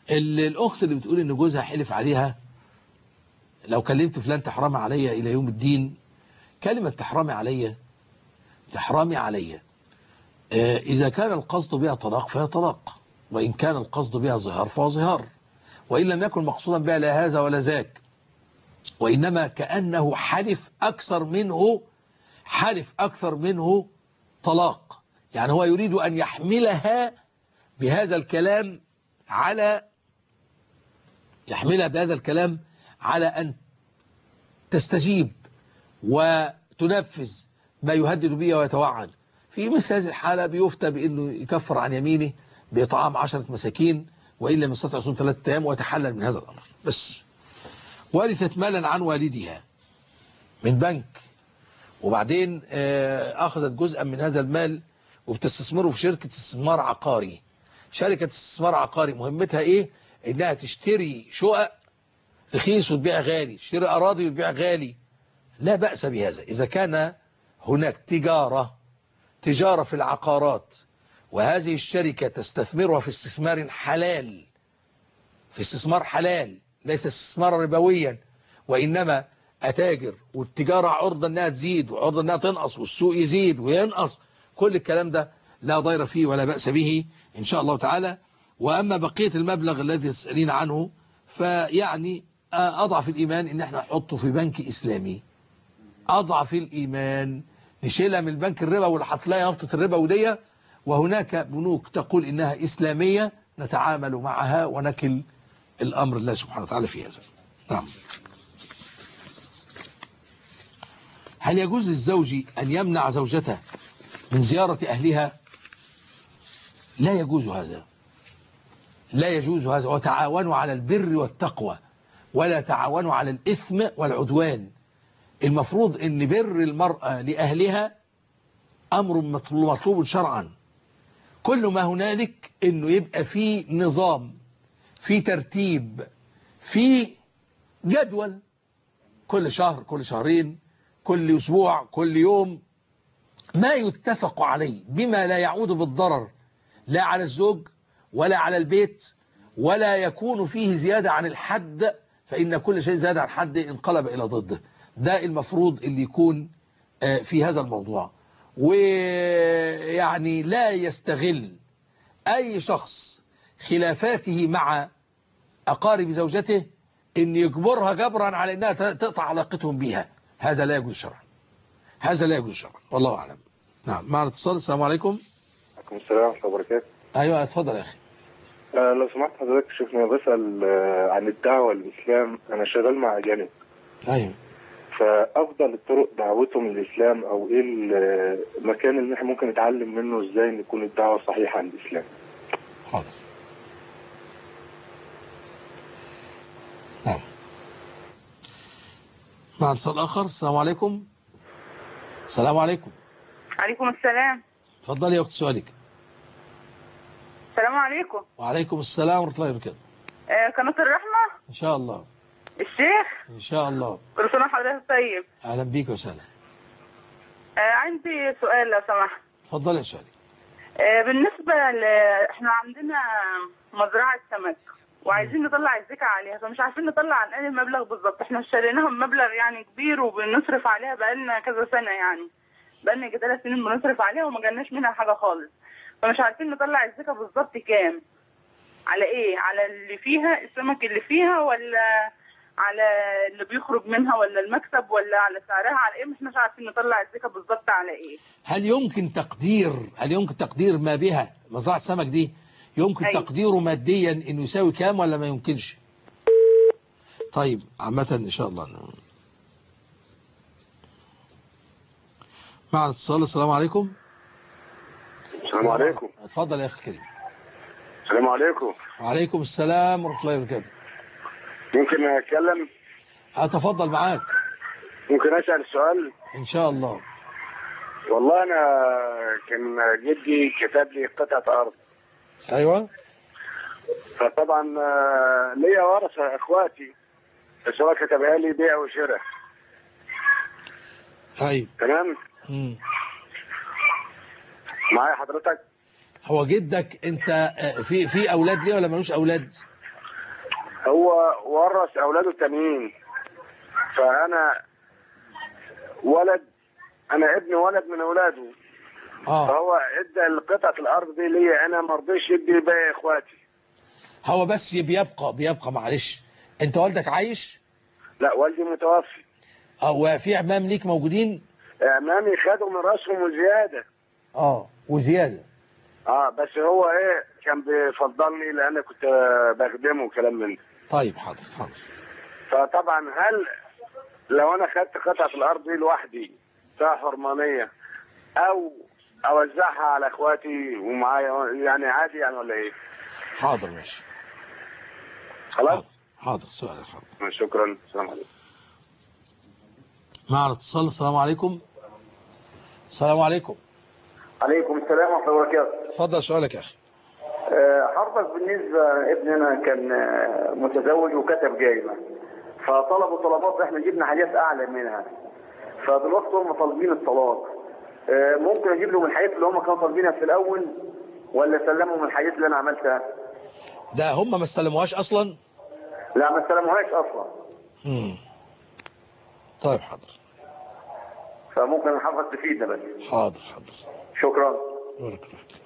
ال- الأخت اللي بتقول إن جوزها حلف عليها لو كلمت فلان تحرمي عليا إلى يوم الدين كلمة تحرمي عليا تحرمي عليا آه، إذا كان القصد بها طلاق فهي طلاق وإن كان القصد بها ظهار فهو ظهار وإن لم يكن مقصودا بها لا هذا ولا ذاك وإنما كأنه حلف أكثر منه حلف أكثر منه طلاق يعني هو يريد أن يحملها بهذا الكلام على يحملها بهذا الكلام على أن تستجيب وتنفذ ما يهدد به ويتوعد في مثل هذه الحالة بيفتى بأنه يكفر عن يمينه بإطعام عشرة مساكين وإن لم يستطع يصوم ثلاثة أيام ويتحلل من هذا الأمر بس ورثت مالا عن والدها من بنك وبعدين آه، أخذت جزءا من هذا المال وبتستثمره في شركة استثمار عقاري شركة استثمار عقاري مهمتها إيه؟ إنها تشتري شقق رخيص وتبيع غالي تشتري أراضي وتبيع غالي لا بأس بهذا إذا كان هناك تجارة تجارة في العقارات وهذه الشركة تستثمرها في استثمار حلال في استثمار حلال ليس استثمارا ربويا وإنما أتاجر والتجارة عرضة أنها تزيد وعرضة أنها تنقص والسوق يزيد وينقص كل الكلام ده لا ضير فيه ولا بأس به إن شاء الله تعالى وأما بقية المبلغ الذي تسألين عنه فيعني أضعف الإيمان إن احنا نحطه في بنك إسلامي أضعف الإيمان نشيلها من البنك الربا واللي هتلاقي هفطة الربا ودية وهناك بنوك تقول إنها إسلامية نتعامل معها ونكل الأمر الله سبحانه وتعالى في هذا نعم هل يجوز للزوج أن يمنع زوجته من زيارة أهلها لا يجوز هذا لا يجوز هذا وتعاونوا على البر والتقوى ولا تعاونوا على الإثم والعدوان المفروض ان بر المرأة لأهلها أمر مطلوب مطلوب شرعا كل ما هنالك انه يبقى في نظام في ترتيب في جدول كل شهر كل شهرين كل أسبوع كل يوم ما يتفق عليه بما لا يعود بالضرر لا على الزوج ولا على البيت ولا يكون فيه زيادة عن الحد فإن كل شيء زاد عن حد انقلب إلى ضده ده المفروض اللي يكون آه، في هذا الموضوع ويعني لا يستغل أي شخص خلافاته مع أقارب زوجته إن يجبرها جبرا على إنها ت- تقطع علاقتهم بها هذا لا يجوز شرعا هذا لا يجوز شرعا والله أعلم نعم معنا اتصال السلام عليكم عليكم السلام ورحمة الله وبركاته أيوة اتفضل يا أخي آه لو سمحت حضرتك شوفني بسأل آه عن الدعوة للإسلام أنا شغال مع أجانب أيوة فأفضل الطرق دعوتهم للإسلام أو إيه ال- المكان اللي احنا ممكن نتعلم منه إزاي نكون الدعوة صحيحة عن الإسلام حاضر نعم مع اتصال آخر السلام عليكم السلام عليكم عليكم السلام اتفضلي يا أخت سؤالك السلام عليكم وعليكم السلام ورحمة الله وبركاته آه قناة الرحمة إن شاء الله الشيخ إن شاء الله كل سنة وحضرتك طيب أهلا بيك وسهلا آه عندي سؤال لو سمحت اتفضلي يا سؤالك آه بالنسبة ل... احنا عندنا مزرعة سمك وعايزين نطلع الزكاة عليها فمش عارفين نطلع عن اي مبلغ بالظبط احنا اشتريناها بمبلغ يعني كبير وبنصرف عليها بقالنا كذا سنة يعني بقالنا يجي ثلاث سنين بنصرف عليها وما جالناش منها حاجة خالص فمش عارفين نطلع الزكاة بالظبط كام على ايه على اللي فيها السمك اللي فيها ولا على اللي بيخرج منها ولا المكسب ولا على سعرها على ايه مش عارفين نطلع الزكاة بالظبط على ايه هل يمكن تقدير هل يمكن تقدير ما بها مزرعة سمك دي يمكن أيوة. تقديره ماديا انه يساوي كام ولا ما يمكنش طيب عامة ان شاء الله مع الاتصال السلام عليكم السلام عليكم اتفضل يا اخي الكريم السلام عليكم وعليكم السلام ورحمة الله وبركاته ممكن أتكلم اتفضل معاك ممكن أسأل سؤال ان شاء الله والله أنا كان جدي كتب لي قطعة أرض ايوه فطبعا آه، ليا ورثة إخواتي بس هو كتبها لي بيع وشراء ايوه تمام مم. معايا حضرتك هو جدك انت آه، في في اولاد ليه ولا ملوش اولاد هو ورث اولاده التانيين فانا ولد انا ابن ولد من اولاده اه فهو ادى قطعه الارض دي ليا انا ما رضيش يدي باقي اخواتي هو بس بيبقى بيبقى معلش انت والدك عايش لا والدي متوفي اه وفي عمام ليك موجودين امامي خدوا من راسهم وزياده اه وزياده اه بس هو ايه كان بيفضلني لان أنا كنت بخدمه وكلام من ده طيب حاضر حاضر فطبعا هل لو انا خدت قطعه الارض دي لوحدي فيها حرمانيه او اوزعها على اخواتي ومعايا يعني عادي يعني ولا ايه؟ حاضر ماشي خلاص؟ حاضر سؤال حاضر شكرا السلام عليكم معنا اتصال السلام عليكم السلام عليكم عليكم السلام ورحمة الله وبركاته اتفضل سؤالك يا اخي آه، حضرتك بالنسبة ابننا كان آه، متزوج وكتب جايزة فطلبوا طلبات احنا جبنا حاجات أعلى منها فدلوقتي هم طالبين الطلاق آه، ممكن أجيب لهم الحاجات اللي هم كانوا طالبينها في الأول ولا أسلمهم الحاجات اللي أنا عملتها؟ ده هم ما استلموهاش اصلا لا ما استلموهاش أصلا مم. طيب حاضر فممكن حضرتك تفيدنا بس حاضر حاضر شكرا بارك الله فيك.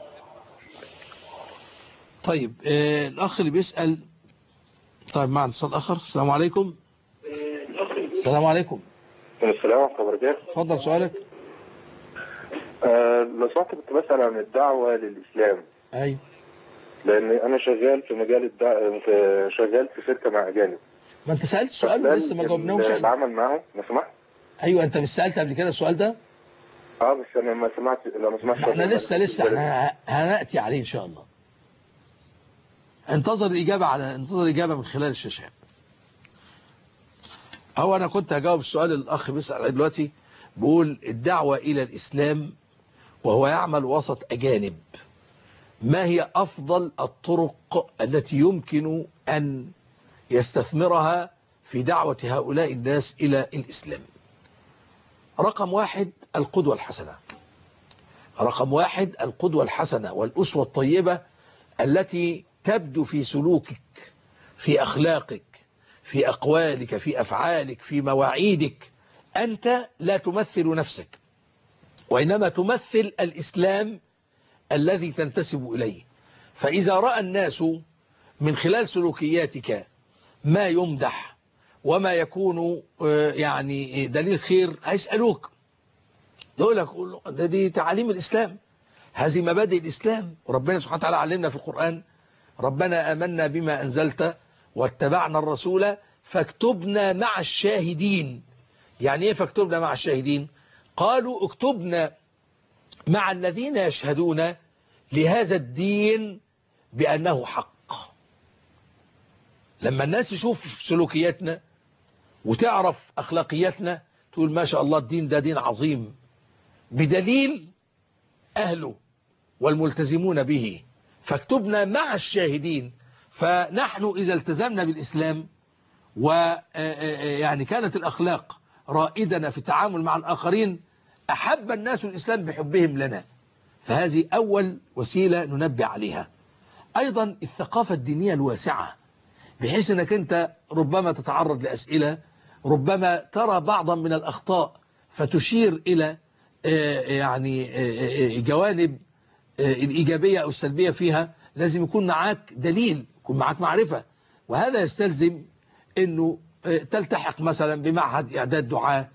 طيب آه الاخ اللي بيسال طيب معنا اتصال اخر السلام عليكم السلام عليكم السلام ورحمة الله وبركاته اتفضل سؤالك آه لو سمحت كنت بسأل عن الدعوة للإسلام ايوه لأن أنا شغال في مجال الدع... في شغال في شركة مع أجانب ما انت سالت السؤال فخلال ولسه ما جاوبناهوش احنا. العمل معاهم لو سمحت ايوه انت مش سالت قبل كده السؤال ده اه بس أنا ما سمعت لو ما سمعتش ما احنا لسه لسه احنا ه- هناتي عليه ان شاء الله انتظر الاجابه على انتظر الاجابه من خلال الشاشات هو انا كنت هجاوب السؤال اللي الاخ بيسال عليه دلوقتي بيقول الدعوه الى الاسلام وهو يعمل وسط اجانب ما هي افضل الطرق التي يمكن ان يستثمرها في دعوه هؤلاء الناس الى الاسلام رقم واحد القدوه الحسنه رقم واحد القدوة الحسنة والأسوة الطيبة التي تبدو في سلوكك في أخلاقك في أقوالك في أفعالك في مواعيدك أنت لا تمثل نفسك وإنما تمثل الإسلام الذي تنتسب إليه فإذا رأى الناس من خلال سلوكياتك ما يمدح وما يكون آه، يعني دليل خير هيسألوك يقول لك قول له ده دي تعاليم الإسلام هذه مبادئ الإسلام وربنا سبحانه وتعالى علمنا في القرآن ربنا آمنا بما أنزلت واتبعنا الرسول فاكتبنا مع الشاهدين يعني ايه فاكتبنا مع الشاهدين قالوا اكتبنا مع الذين يشهدون لهذا الدين بأنه حق لما الناس تشوف سلوكياتنا وتعرف أخلاقياتنا تقول ما شاء الله الدين ده دين عظيم بدليل أهله والملتزمون به فاكتبنا مع الشاهدين فنحن إذا التزمنا بالإسلام ويعني كانت الأخلاق رائدنا في التعامل مع الآخرين أحب الناس الإسلام بحبهم لنا فهذه أول وسيلة ننبه عليها أيضا الثقافة الدينية الواسعة بحيث أنك أنت ربما تتعرض لأسئلة ربما ترى بعضا من الأخطاء فتشير إلى آه، يعني آه، آه، جوانب آه، الإيجابية أو السلبية فيها لازم يكون معاك دليل يكون معاك معرفة وهذا يستلزم أنه آه، تلتحق مثلا بمعهد إعداد دعاة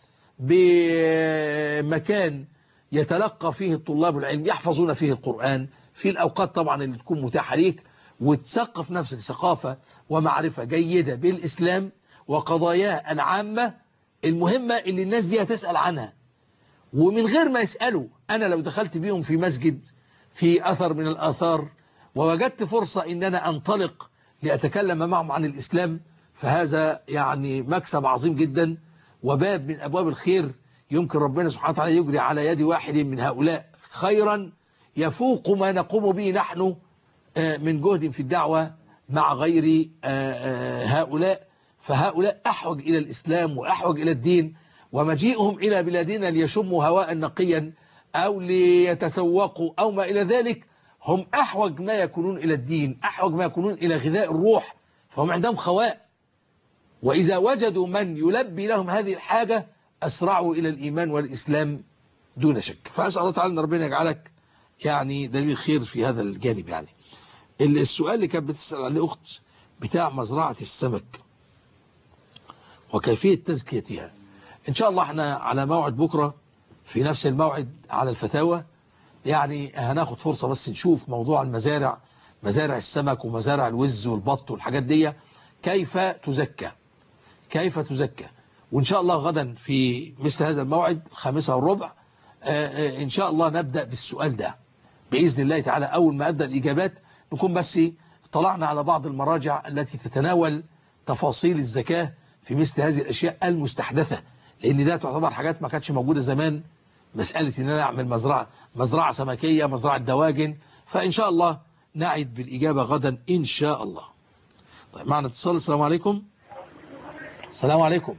بمكان يتلقى فيه الطلاب العلم يحفظون فيه القرآن في الأوقات طبعا اللي تكون متاحة ليك وتثقف نفسك ثقافة ومعرفة جيدة بالإسلام وقضاياه العامة المهمة اللي الناس دي هتسأل عنها ومن غير ما يسألوا أنا لو دخلت بيهم في مسجد في أثر من الآثار ووجدت فرصة إن أنا أنطلق لأتكلم معهم عن الإسلام فهذا يعني مكسب عظيم جدا وباب من أبواب الخير يمكن ربنا سبحانه وتعالى يجري على يد واحد من هؤلاء خيرا يفوق ما نقوم به نحن آه، من جهد في الدعوة مع غير آه، آه، هؤلاء فهؤلاء أحوج إلى الإسلام وأحوج إلى الدين ومجيئهم إلى بلادنا ليشموا هواء نقيا أو ليتسوقوا أو ما إلى ذلك هم أحوج ما يكونون إلى الدين أحوج ما يكونون إلى غذاء الروح فهم عندهم خواء وإذا وجدوا من يلبي لهم هذه الحاجة أسرعوا إلى الإيمان والإسلام دون شك فأسأل الله تعالى أن ربنا يجعلك يعني دليل خير في هذا الجانب يعني السؤال اللي كانت بتسأل عليه أخت بتاع مزرعة السمك وكيفية تزكيتها إن شاء الله احنا على موعد بكرة في نفس الموعد على الفتاوى يعني هناخد فرصة بس نشوف موضوع المزارع مزارع السمك ومزارع الوز والبط والحاجات دي كيف تزكى كيف تزكى وإن شاء الله غدا في مثل هذا الموعد الخامسة والربع إن شاء الله نبدأ بالسؤال ده بإذن الله تعالى أول ما أبدأ الإجابات نكون بس طلعنا على بعض المراجع التي تتناول تفاصيل الزكاة في مثل هذه الأشياء المستحدثة لأن ده تعتبر حاجات ما كانتش موجودة زمان مسألة أن أنا أعمل مزرعة مزرعة سمكية مزرعة دواجن فإن شاء الله نعد بالإجابة غدا إن شاء الله طيب معنا اتصال السلام عليكم السلام عليكم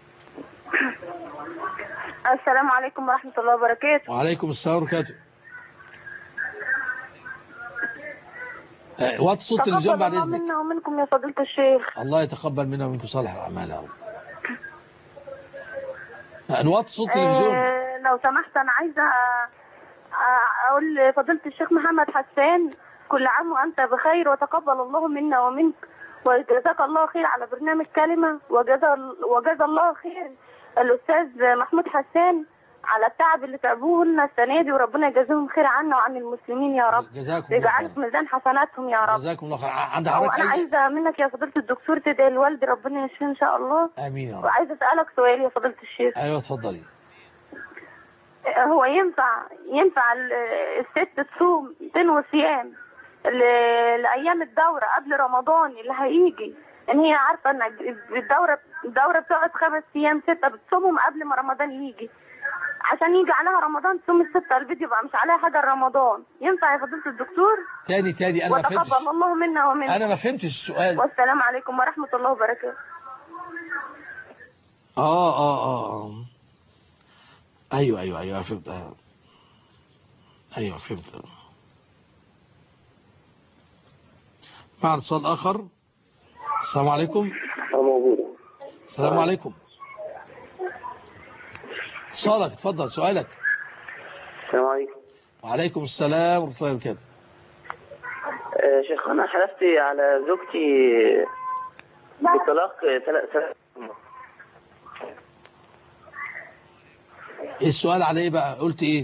السلام عليكم ورحمة الله وبركاته وعليكم السلام وبركاته آه، وطي صوت التلفزيون بعد تقبل الله إذنك منا ومنكم يا فضيلة الشيخ الله يتقبل منا ومنكم صالح الأعمال يا رب آه، نوطي صوت التلفزيون آه لو سمحت أنا عايزة آه، أقول لفضيلة الشيخ محمد حسان كل عام وأنت بخير وتقبل الله منا ومنك وجزاك الله خير على برنامج كلمة وجزا وجزا الله خير الأستاذ محمود حسان على التعب اللي تعبوه لنا السنة دي وربنا يجازيهم خير عنا وعن المسلمين يا رب جزاكم الله يجعله خير في ميزان حسناتهم يا رب جزاكم الله خير عند حضرتك وأنا أي عايزة منك يا فضيلة الدكتور تدعي لوالدي ربنا يشفيه إن شاء الله آمين يا رب وعايزة أسألك سؤال يا فضيلة الشيخ أيوة اتفضلي هو ينفع ينفع ال- الست تصوم تنوي صيام ل- لأيام الدورة قبل رمضان اللي هيجي إن هي عارفة إن الدورة الدورة بتقعد خمس أيام ستة بتصومهم قبل ما رمضان يجي عشان يجي عليها رمضان تصوم الستة البيت يبقى مش عليها حاجة رمضان ينفع يا فضيلة الدكتور تاني تاني أنا ما فهمتش وتقبل الله منا ومنكم أنا ما فهمتش السؤال والسلام عليكم ورحمة الله وبركاته آه آه آه آه أيوة أيوة أيوة فهمت آه. أيوة فهمت مع اتصال آخر السلام عليكم موجود السلام عليكم اتصالك اتفضل سؤالك السلام عليكم وعليكم السلام ورحمة الله وبركاته آه، شيخ انا حلفت على زوجتي بالطلاق ثلاث ثلاث ايه السؤال على ايه بقى قلت ايه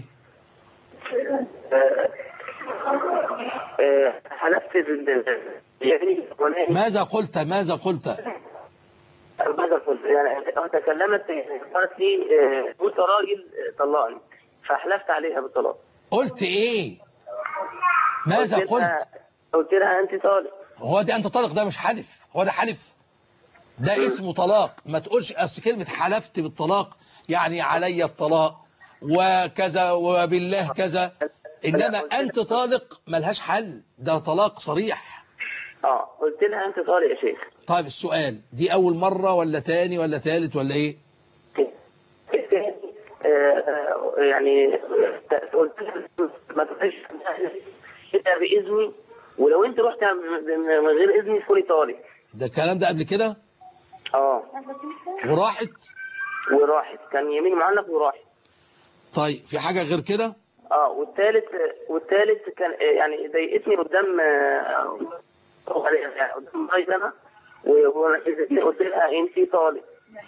آه، حلفت بال- يعني وانا ماذا قلت ماذا قلت ماذا قلت يعني تكلمت قالت لي آه، قلت راجل آه، طلقني فحلفت عليها بالطلاق قلت ايه ماذا قلت لها- قلت قلت لها انت طالق هو ده انت طالق ده مش حلف هو ده حلف ده اسمه طلاق ما تقولش اصل كلمة حلفت بالطلاق يعني علي الطلاق وكذا وبالله كذا انما انت طالق ملهاش حل ده طلاق صريح اه قلت لها انت طالق يا شيخ طيب السؤال دي اول مرة ولا تاني ولا تالت ولا ايه آه، آه، يعني قلت لها ما تروحيش الا باذني ولو انت رحت من غير اذني تكوني طالق ده الكلام ده قبل كده اه وراحت وراحت كان يمين معلق وراحت طيب في حاجة غير كده اه والثالث والثالث كان آه، يعني ضايقتني قدام آه، يعني قدام راجل انا و- وانا قلت لها انت طالق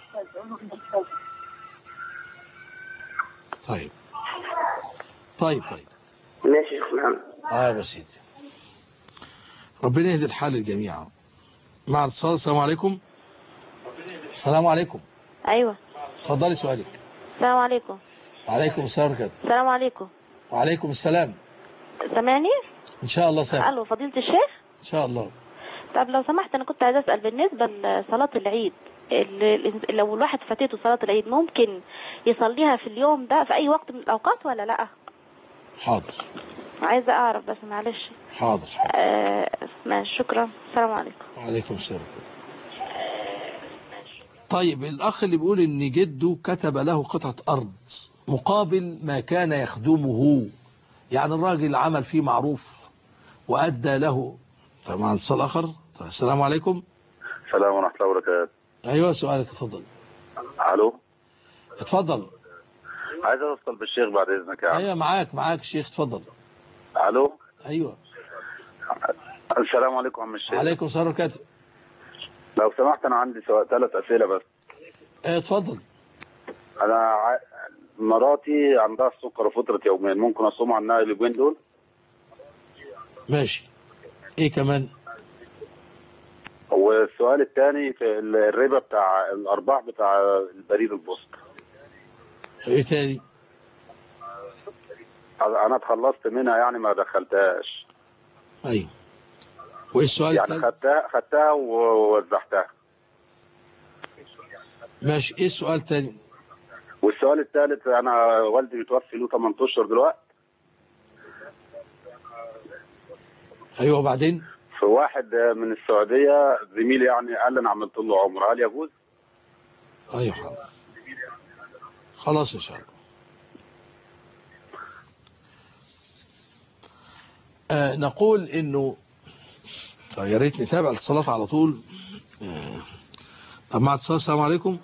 طيب طيب طيب ماشي يا شيخ محمد اه يا سيدي ربنا يهدي الحال الجميع مع الاتصال السلام عليكم السلام عليكم ايوه اتفضلي سؤالك السلام عليكم وعليكم السلام ورحمة الله السلام عليكم وعليكم السلام سامعني ان شاء الله سامع الو فضيلة الشيخ ان شاء الله طب لو سمحت انا كنت عايزه اسال بالنسبه لصلاه العيد ال- ال- لو الواحد فاتته صلاه العيد ممكن يصليها في اليوم ده في اي وقت من الاوقات ولا لا حاضر عايزه اعرف بس معلش حاضر حاضر آه ماشي شكرا السلام عليكم وعليكم السلام طيب الأخ اللي بيقول إن جده كتب له قطعة أرض مقابل ما كان يخدمه يعني الراجل عمل فيه معروف وأدى له طبعا اتصال آخر طيب السلام عليكم السلام ورحمة الله وبركاته ايوه سؤالك اتفضل ألو اتفضل عايز أوصل بالشيخ بعد إذنك يا عم ايوه معاك معاك الشيخ اتفضل ألو ايوه السلام عليكم عم الشيخ عليكم السلام وبركاته لو سمحت أنا عندي سؤال ثلاث أسئلة بس اه، اتفضل أنا ع... مراتي عندها السكر وفترة يومين ممكن أصوم عنها اليومين دول ماشي ايه كمان والسؤال الثاني في ال- الربا بتاع الأرباح بتاع البريد البوسط ايه تاني أنا اتخلصت منها يعني ما دخلتهاش ايوه وايه السؤال يعني التاني خدتها خدتها ووزعتها ماشي ايه السؤال التاني والسؤال الثالث انا والدي متوفي له 8 اشهر دلوقتي ايوه وبعدين في واحد من السعوديه زميلي يعني قال لي انا عملت له عمره هل يجوز؟ ايوه حاضر خلاص ان شاء الله آه نقول انه طب يا ريت نتابع الاتصالات على طول آه. طب مع اتصال السلام عليكم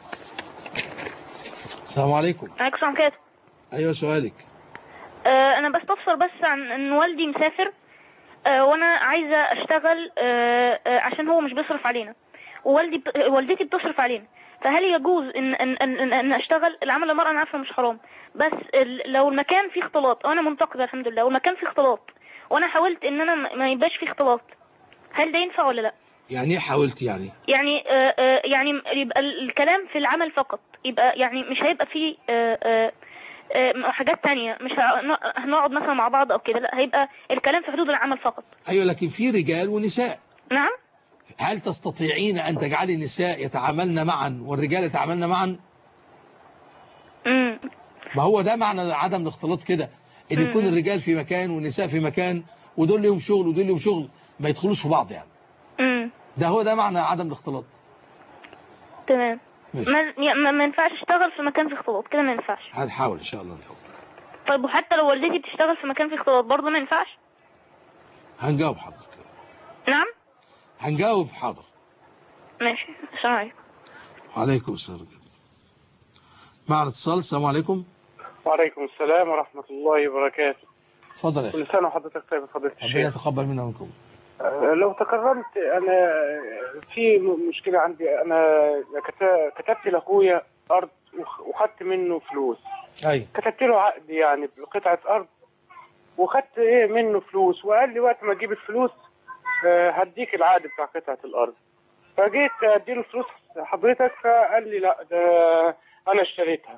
السلام عليكم عليكم السلام كده ايوه سؤالك آه انا بستفسر بس عن ان والدي مسافر آه وانا عايزه اشتغل آه آه عشان هو مش بيصرف علينا ووالدي ب... والدتي بتصرف علينا فهل يجوز ان ان ان, إن, إن اشتغل العمل المرأة انا عارفه مش حرام بس ال... لو المكان فيه اختلاط وانا منتقده الحمد لله والمكان فيه اختلاط وانا حاولت ان انا ما- ما يبقاش فيه اختلاط هل ده ينفع ولا لا يعني ايه حاولت يعني يعني آه آه يعني يبقى ال- الكلام في العمل فقط يبقى يعني مش هيبقى فيه آه آه آه، حاجات تانية مش ه- هنقعد مثلا مع بعض او كده لا هيبقى الكلام في حدود العمل فقط ايوه لكن في رجال ونساء نعم هل تستطيعين ان تجعلي النساء يتعاملن معا والرجال يتعاملن معا امم ما هو ده معنى عدم الاختلاط كده ان يكون الرجال في مكان والنساء في مكان ودول ليهم شغل ودول ليهم شغل ما يدخلوش في بعض يعني امم ده هو ده معنى عدم الاختلاط تمام ماشي. ما, يعني ما- ما ينفعش اشتغل في مكان فيه اختلاط كده ما ينفعش هنحاول ان شاء الله نحاول طيب وحتى لو والدتي بتشتغل في مكان فيه اختلاط برضه ما ينفعش هنجاوب حاضر نعم هنجاوب حاضر ماشي السلام عليكم وعليكم السلام معنا اتصال السلام عليكم وعليكم السلام ورحمة الله وبركاته اتفضل يا كل اخي سنة وحضرتك طيب يا فضيلة ربنا الشيخ يتقبل منا ومنكم آه، لو تكرمت أنا في م- مشكلة عندي أنا كت- كتبت لأخويا أرض وخ- وخدت منه فلوس ايوه كتبت له عقد يعني بقطعة أرض وخدت إيه منه فلوس وقال لي وقت ما أجيب الفلوس آه، هديك العقد بتاع قطعة الأرض فجيت أديله فلوس حضرتك فقال لي لا ده أنا اشتريتها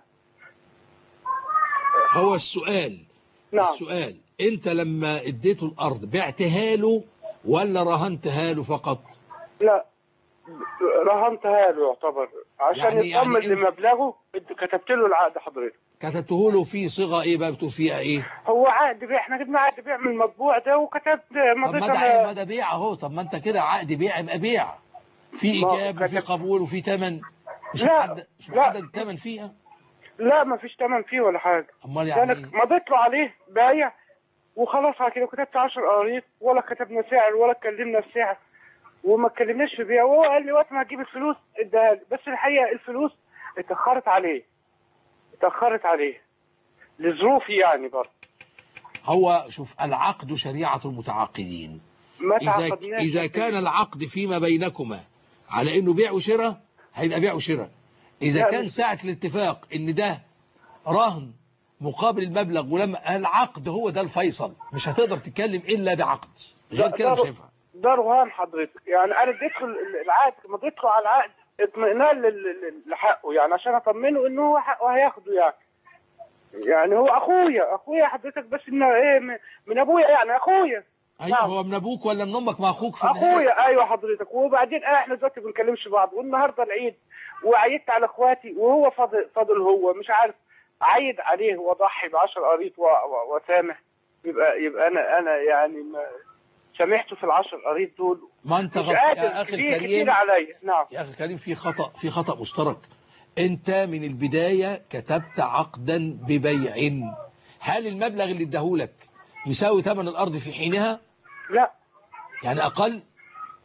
هو السؤال نعم. السؤال انت لما اديته الارض بعتها له ولا رهنتها له فقط لا رهنتها له يعتبر عشان يعني- يطمن يعني انت- لمبلغه كتبت له العقد حضرتك كتبته له في صيغه ايه بقى بتقول فيها ايه هو عقد بيع احنا جبنا عقد بيع من المطبوع ده وكتبت طب ما مضيت ده انا ما ده بيع اهو طب ما انت كده عقد بيع يبقى بيع في ما ايجاب وفي قبول وفي ثمن مش لا، محدد مش محدد الثمن فيها لا ما فيش تمن فيه ولا حاجه امال انا يعني ايه مضيت له عليه بايع وخلاص على كده كتبت 10 قريط ولا كتبنا سعر ولا اتكلمنا السعر وما اتكلمناش في بيع وهو قال لي وقت ما هجيب الفلوس اديها لي بس الحقيقه الفلوس اتاخرت عليه اتاخرت عليه لظروفي يعني برضه هو شوف العقد شريعه المتعاقدين ما إذا, تعاقدناش إذا كان العقد فيما بينكما على إنه بيع وشراء هيبقى بيع وشراء إذا لا، كان مش- ساعة الاتفاق إن ده رهن مقابل المبلغ ولما العقد هو ده الفيصل مش هتقدر تتكلم إلا بعقد غير كده مش هينفع ده رهان حضرتك يعني انا اديت له العقد مضيت له على العقد اطمئنان لل- لل- لحقه يعني عشان اطمنه انه هو حقه هياخده يعني يعني هو اخويا اخويا حضرتك بس انه ايه م- من ابويا يعني اخويا أيوه هو من أبوك ولا من أمك ما أخوك في النهاية اخويا ايوه حضرتك وبعدين آه احنا دلوقتي ما بنكلمش بعض والنهارده العيد وعيدت على اخواتي وهو فاضل فاضل هو مش عارف عيد عليه واضحي ب 10 قريط و- و- وسامح يبقى يبقى انا انا يعني ما سامحته في العشر قريط دول ما أنت مش غلط قادر يا أخي كتير الكريم كتير عليا نعم يا أخي الكريم في خطأ في خطأ مشترك أنت من البداية كتبت عقدا ببيع هل المبلغ اللي اداهولك يساوي ثمن الأرض في حينها لا يعني أقل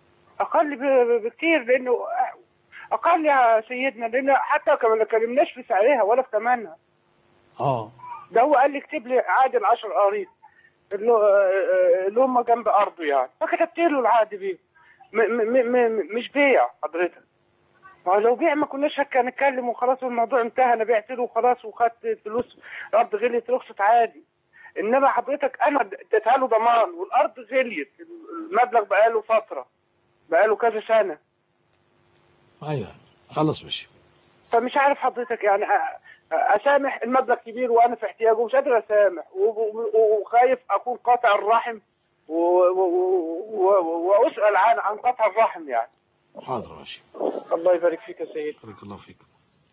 اقل ب- ب- بكتير لانه اقل يا سيدنا لان حتى كمان ما كلمناش في سعرها ولا في ثمنها اه ده هو قال لي اكتب لي عادل 10 قريط اللي آه، اللي هم جنب ارضه يعني فكتبت له العقد بيه م م م م مش بيع حضرتك ما هو لو بيع ما كناش هك- هنتكلم وخلاص والموضوع انتهى انا بعت له وخلاص وخدت فلوس الارض غليت رخصت عادي انما حضرتك انا اديتها له ضمان والارض غليت المبلغ بقاله فتره بقاله كذا سنه ايوه خلص ماشي فمش عارف حضرتك يعني أ- اسامح المبلغ كبير وانا في احتياجه ومش قادر اسامح و- و- وخايف اكون قاطع الرحم و- و- و- واسال عن عن قطع الرحم يعني حاضر ماشي الله يبارك فيك يا سيدي بارك الله فيك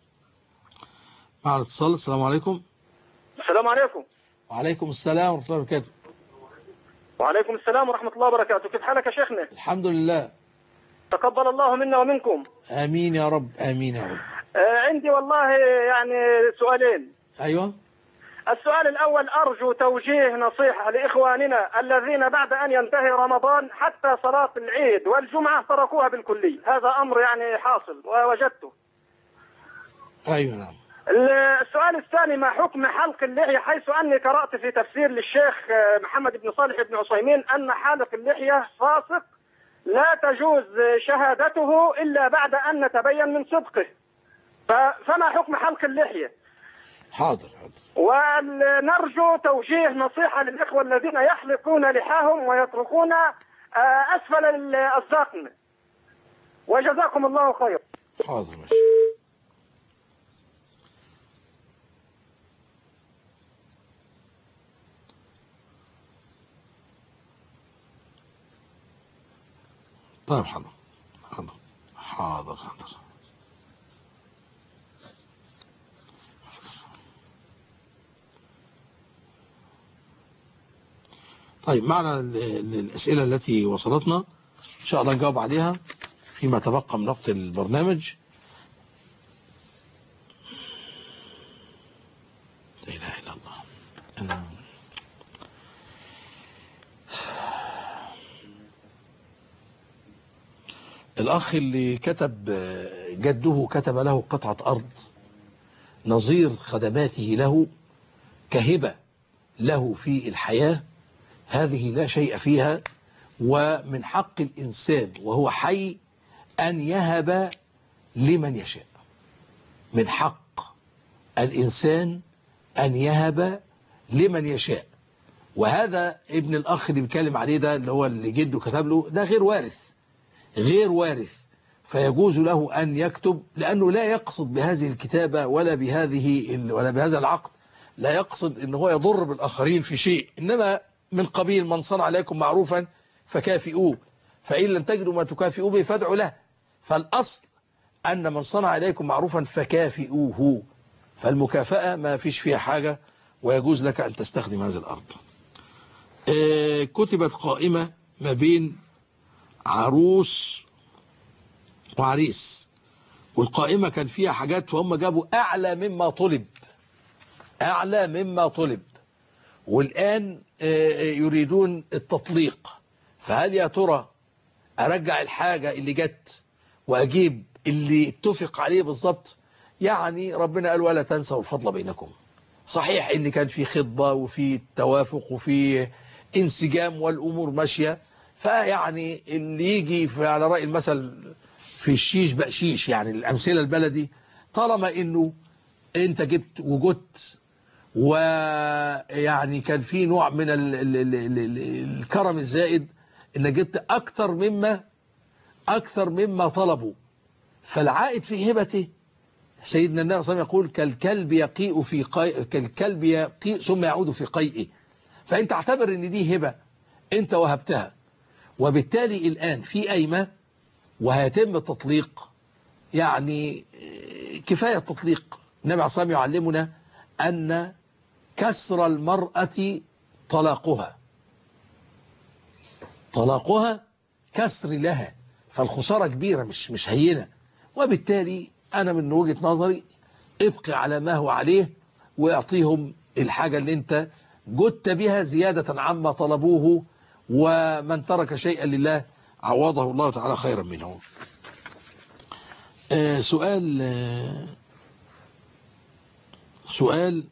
مع الاتصال السلام عليكم السلام عليكم وعليكم السلام ورحمة الله وبركاته وعليكم السلام ورحمة الله وبركاته كيف حالك يا شيخنا الحمد لله تقبل الله منا ومنكم آمين يا رب آمين يا رب آه عندي والله يعني سؤالين أيوة السؤال الأول أرجو توجيه نصيحة لإخواننا الذين بعد أن ينتهي رمضان حتى صلاة العيد والجمعة تركوها بالكلي هذا أمر يعني حاصل ووجدته أيوة نعم السؤال الثاني ما حكم حلق اللحية حيث أني قرأت في تفسير للشيخ آه، محمد بن صالح بن عثيمين أن حالق اللحية فاسق لا تجوز شهادته إلا بعد أن نتبين من صدقه ف- فما حكم حلق اللحية حاضر ونرجو توجيه نصيحة للإخوة الذين يحلقون لحاهم ويتركون آه، أسفل ال- الذقن وجزاكم الله خير حاضر ماشي طيب حاضر حاضر حاضر حاضر طيب معنا ال- ال- الأسئلة التي وصلتنا إن شاء الله نجاوب عليها فيما تبقى من وقت البرنامج لا إله إلا الله أنا الأخ اللي كتب جده كتب له قطعة أرض نظير خدماته له كهبة له في الحياة هذه لا شيء فيها ومن حق الإنسان وهو حي أن يهب لمن يشاء من حق الإنسان أن يهب لمن يشاء وهذا ابن الأخ اللي بيتكلم عليه ده اللي هو اللي جده كتب له ده غير وارث غير وارث فيجوز له أن يكتب لأنه لا يقصد بهذه الكتابة ولا بهذه ال- ولا بهذا العقد لا يقصد أن هو يضر بالآخرين في شيء إنما من قبيل من صنع عليكم معروفا فكافئوه فإن لم تجدوا ما تكافئوه به فادعوا له فالأصل أن من صنع عليكم معروفا فكافئوه فالمكافأة ما فيش فيها حاجة ويجوز لك أن تستخدم هذه الأرض آه، كتبت قائمة ما بين عروس وعريس والقائمة كان فيها حاجات فهم جابوا أعلى مما طلب أعلى مما طلب والآن آه، يريدون التطليق فهل يا ترى أرجع الحاجة اللي جت وأجيب اللي اتفق عليه بالظبط يعني ربنا قال ولا تنسوا الفضل بينكم صحيح ان كان في خطبة وفي توافق وفي انسجام والامور ماشية فيعني اللي يجي في على رأي المثل في الشيش بقشيش يعني الامثلة البلدي طالما انه انت جبت وجدت ويعني كان في نوع من ال ال ال ال ال الكرم الزائد انك جبت اكتر مما اكثر مما طلبوا فالعائد في هبته سيدنا النبي صلى الله عليه وسلم يقول كالكلب يقيء في قي... كالكلب يقيء ثم يعود في قيئه فانت اعتبر ان دي هبة انت وهبتها وبالتالي الان في قايمة وهيتم التطليق يعني كفاية التطليق النبي عليه الصلاة والسلام يعلمنا ان كسر المرأة طلاقها طلاقها كسر لها فالخسارة كبيرة مش مش هينة وبالتالي أنا من وجهة نظري ابقي على ما هو عليه واعطيهم الحاجة اللي انت جدت بها زيادة عما طلبوه ومن ترك شيئا لله عوضه الله تعالى خيرا منه آه سؤال آه سؤال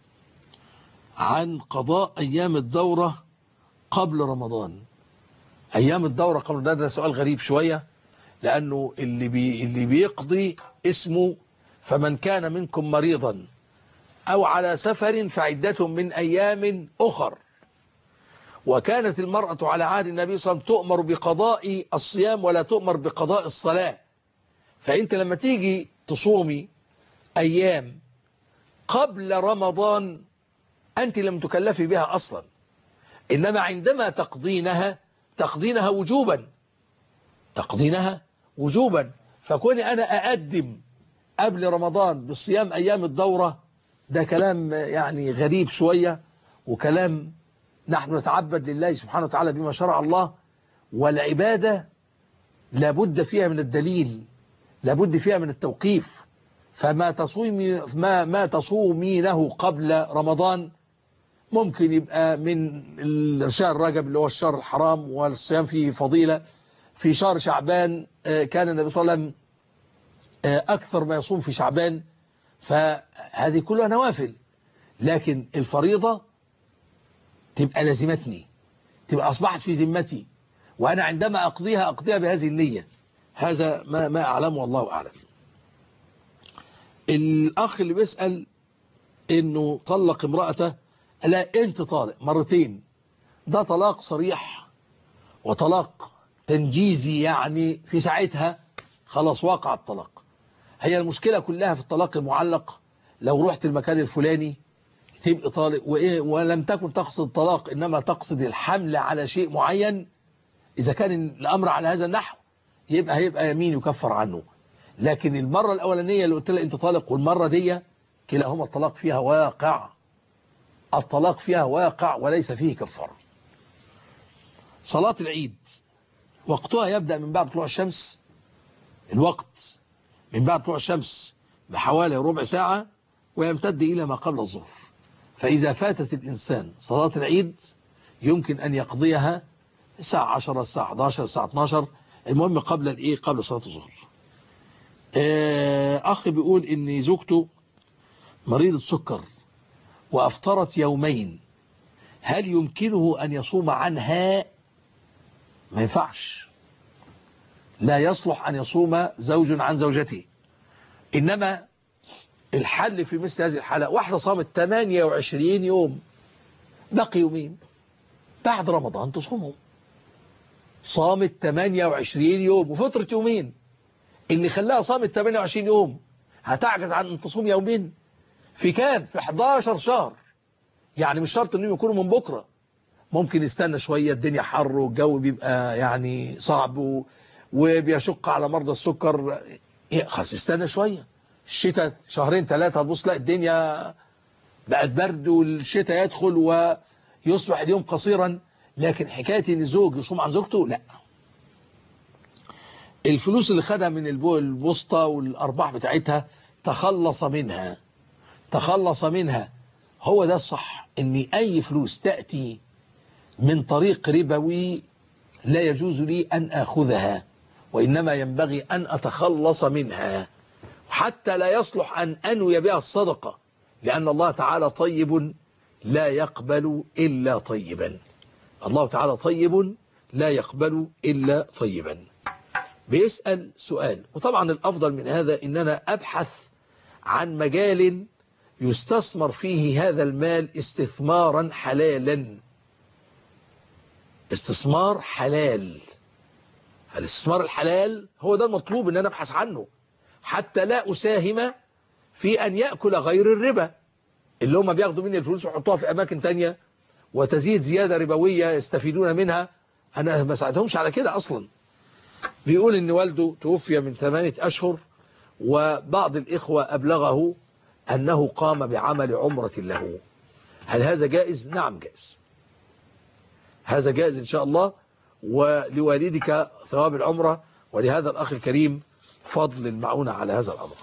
عن قضاء أيام الدورة قبل رمضان أيام الدورة قبل ده, ده سؤال غريب شوية لأنه اللي, بي اللي بيقضي اسمه فمن كان منكم مريضا أو على سفر فعدة من أيام أخر وكانت المرأة على عهد النبي صلى الله عليه وسلم تؤمر بقضاء الصيام ولا تؤمر بقضاء الصلاة فأنت لما تيجي تصومي أيام قبل رمضان أنت لم تكلفي بها أصلا إنما عندما تقضينها تقضينها وجوبا تقضينها وجوبا فكوني أنا أقدم قبل رمضان بصيام أيام الدورة ده كلام يعني غريب شوية وكلام نحن نتعبد لله سبحانه وتعالى بما شرع الله والعبادة لابد فيها من الدليل لابد فيها من التوقيف فما تصومي ما ما تصومينه قبل رمضان ممكن يبقى من شهر رجب اللي هو الشهر الحرام والصيام فيه فضيلة في شهر شعبان كان النبي صلى الله عليه وسلم أكثر ما يصوم في شعبان فهذه كلها نوافل لكن الفريضة تبقى لازمتني تبقى أصبحت في ذمتي وأنا عندما أقضيها أقضيها بهذه النية هذا ما, ما أعلم والله أعلم الأخ اللي بيسأل إنه طلق امرأته لا أنت طالق مرتين ده طلاق صريح وطلاق تنجيزي يعني في ساعتها خلاص وقع الطلاق هي المشكلة كلها في الطلاق المعلق لو رحت المكان الفلاني تبقى طالق وإيه ولم تكن تقصد الطلاق إنما تقصد الحمل على شيء معين إذا كان الأمر على هذا النحو يبقى هيبقى يمين يكفر عنه لكن المرة الأولانية اللي قلت لها أنت طالق والمرة دي كلاهما الطلاق فيها واقع الطلاق فيها واقع وليس فيه كفارة صلاة العيد وقتها يبدأ من بعد طلوع الشمس الوقت من بعد طلوع الشمس بحوالي ربع ساعة ويمتد إلى ما قبل الظهر فإذا فاتت الإنسان صلاة العيد يمكن أن يقضيها الساعة 10 الساعة 11 الساعة 12 المهم قبل الإيه قبل صلاة الظهر أخ بيقول إن زوجته مريضة سكر وأفطرت يومين هل يمكنه أن يصوم عنها ما ينفعش لا يصلح أن يصوم زوج عن زوجته إنما الحل في مثل هذه الحالة واحدة صامت 28 يوم بقي يومين بعد رمضان تصومهم صامت 28 يوم وفطرت يومين اللي خلاها صامت 28 يوم هتعجز عن أن تصوم يومين في كام في 11 شهر يعني مش شرط انهم يكونوا من بكرة ممكن يستنى شوية الدنيا حر والجو بيبقى يعني صعب وبيشق على مرضى السكر خلاص يستنى شوية الشتاء شهرين ثلاثة هتبص لا الدنيا بقت برد والشتاء يدخل ويصبح اليوم قصيرا لكن حكاية ان زوج يصوم عن زوجته لا الفلوس اللي خدها من البوسطة والأرباح بتاعتها تخلص منها تخلص منها هو ده الصح ان اي فلوس تأتي من طريق ربوي لا يجوز لي ان اخذها وانما ينبغي ان اتخلص منها حتى لا يصلح ان انوي بها الصدقة لان الله تعالى طيب لا يقبل الا طيبا الله تعالى طيب لا يقبل الا طيبا بيسأل سؤال وطبعا الافضل من هذا ان انا ابحث عن مجال يستثمر فيه هذا المال استثمارا حلالا استثمار حلال الاستثمار الحلال هو ده المطلوب ان انا ابحث عنه حتى لا اساهم في ان يأكل غير الربا اللي هم بياخدوا مني الفلوس ويحطوها في اماكن تانية وتزيد زيادة ربوية يستفيدون منها انا ما ساعدهمش على كده اصلا بيقول ان والده توفي من ثمانية اشهر وبعض الاخوة ابلغه أنه قام بعمل عمرة له هل هذا جائز؟ نعم جائز هذا جائز إن شاء الله ولوالدك ثواب العمرة ولهذا الأخ الكريم فضل المعونة على هذا الأمر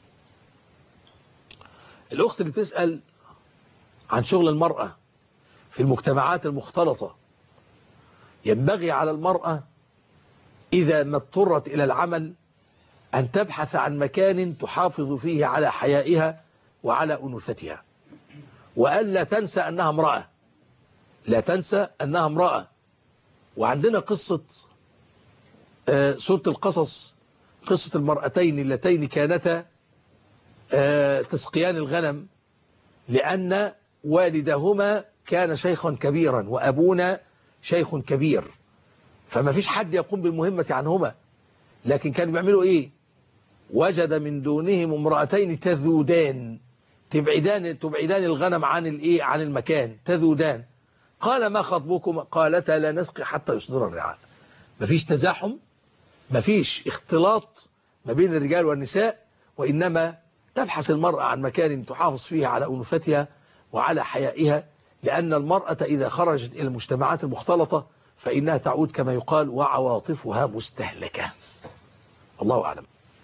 الأخت اللي تسأل عن شغل المرأة في المجتمعات المختلطة ينبغي على المرأة إذا ما اضطرت إلى العمل أن تبحث عن مكان تحافظ فيه على حيائها وعلى أنوثتها وألا تنسى أنها امرأة لا تنسى أنها امرأة وعندنا قصة آه، سورة القصص قصة المرأتين اللتين كانتا آه، تسقيان الغنم لأن والدهما كان شيخا كبيرا وأبونا شيخ كبير فما فيش حد يقوم بالمهمة عنهما لكن كانوا بيعملوا إيه وجد من دونهم امرأتين تذودان تبعدان تبعدان الغنم عن الايه عن المكان تذودان قال ما خطبكم قالتا لا نسقي حتى يصدر الرعاء مفيش تزاحم مفيش اختلاط ما بين الرجال والنساء وإنما تبحث المرأة عن مكان تحافظ فيه على أنوثتها وعلى حيائها لأن المرأة إذا خرجت إلى المجتمعات المختلطة فإنها تعود كما يقال وعواطفها مستهلكة الله أعلم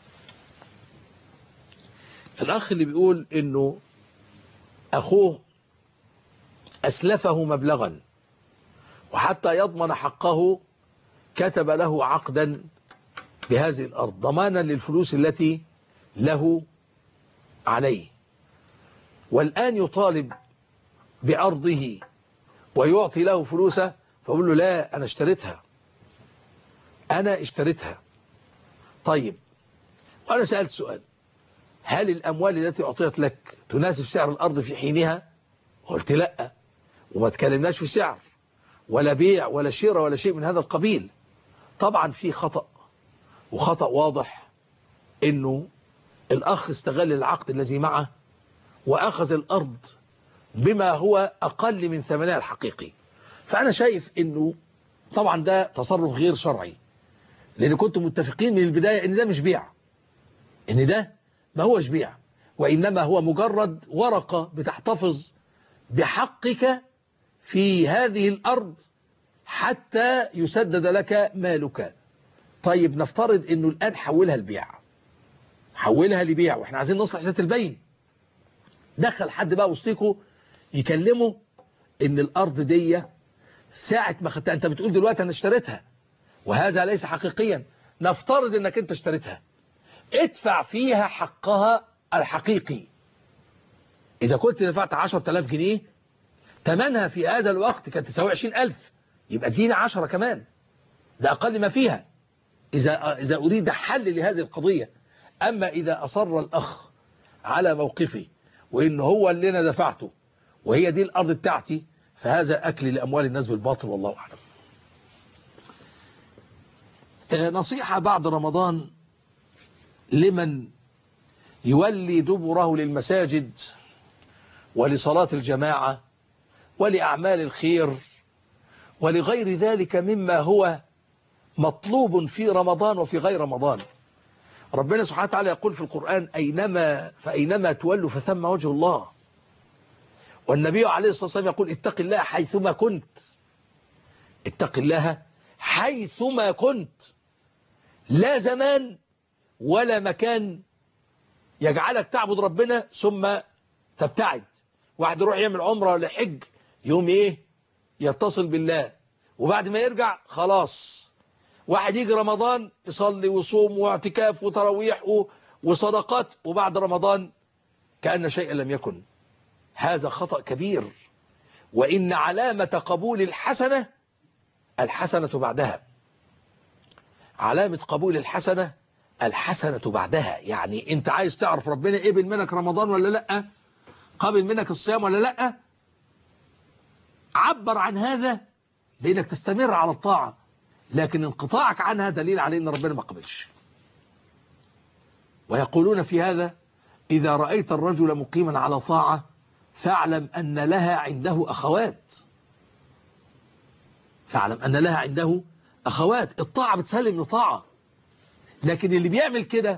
الأخ اللي بيقول إنه أخوه أسلفه مبلغا وحتى يضمن حقه كتب له عقدا بهذه الأرض ضمانا للفلوس التي له عليه والآن يطالب بأرضه ويعطي له فلوسه فأقول له لا أنا اشتريتها أنا اشتريتها طيب وأنا سألت سؤال هل الأموال التي أعطيت لك تناسب سعر الأرض في حينها قلت لا وما تكلمناش في سعر ولا بيع ولا شراء ولا شيء من هذا القبيل طبعا في خطأ وخطأ واضح انه الاخ استغل العقد الذي معه واخذ الارض بما هو اقل من ثمنها الحقيقي فانا شايف انه طبعا ده تصرف غير شرعي لان كنتم متفقين من البداية ان ده مش بيع ان ده ما هوش بيع وانما هو مجرد ورقة بتحتفظ بحقك في هذه الارض حتى يسدد لك مالك طيب نفترض انه الان حولها لبيع حولها لبيع واحنا عايزين نصلح ذات البين دخل حد بقى وسطيكوا يكلمه ان الارض دي ساعة ما خدتها انت بتقول دلوقتي انا اشتريتها وهذا ليس حقيقيا نفترض انك انت اشتريتها ادفع فيها حقها الحقيقي اذا كنت دفعت 10000 جنيه ثمنها في هذا الوقت كانت تساوي 20000 يبقى ادينا 10 كمان ده اقل ما فيها إذا, إذا أريد حل لهذه القضية أما إذا أصر الأخ على موقفي وإن هو اللي أنا دفعته وهي دي الأرض بتاعتي فهذا أكل لأموال الناس بالباطل والله أعلم نصيحة بعد رمضان لمن يولي دبره للمساجد ولصلاة الجماعة ولأعمال الخير ولغير ذلك مما هو مطلوب في رمضان وفي غير رمضان ربنا سبحانه وتعالى يقول في القرآن أينما فأينما تولوا فثم وجه الله والنبي عليه الصلاة والسلام يقول اتق الله حيثما كنت اتق الله حيثما كنت لا زمان ولا مكان يجعلك تعبد ربنا ثم تبتعد واحد يروح يعمل عمره ولا حج يوم ايه يتصل بالله وبعد ما يرجع خلاص واحد يجي رمضان يصلي ويصوم واعتكاف وتراويح وصدقات وبعد رمضان كأن شيئا لم يكن هذا خطأ كبير وإن علامة قبول الحسنة الحسنة بعدها علامة قبول الحسنة الحسنة بعدها يعني انت عايز تعرف ربنا قبل منك رمضان ولا لا قبل منك الصيام ولا لا عبر عن هذا بانك تستمر على الطاعة لكن انقطاعك عنها دليل على ان ربنا ما قبلش ويقولون في هذا إذا رأيت الرجل مقيما على طاعة فاعلم أن لها عنده أخوات فاعلم أن لها عنده أخوات الطاعة بتسلم لطاعة لكن اللي بيعمل كده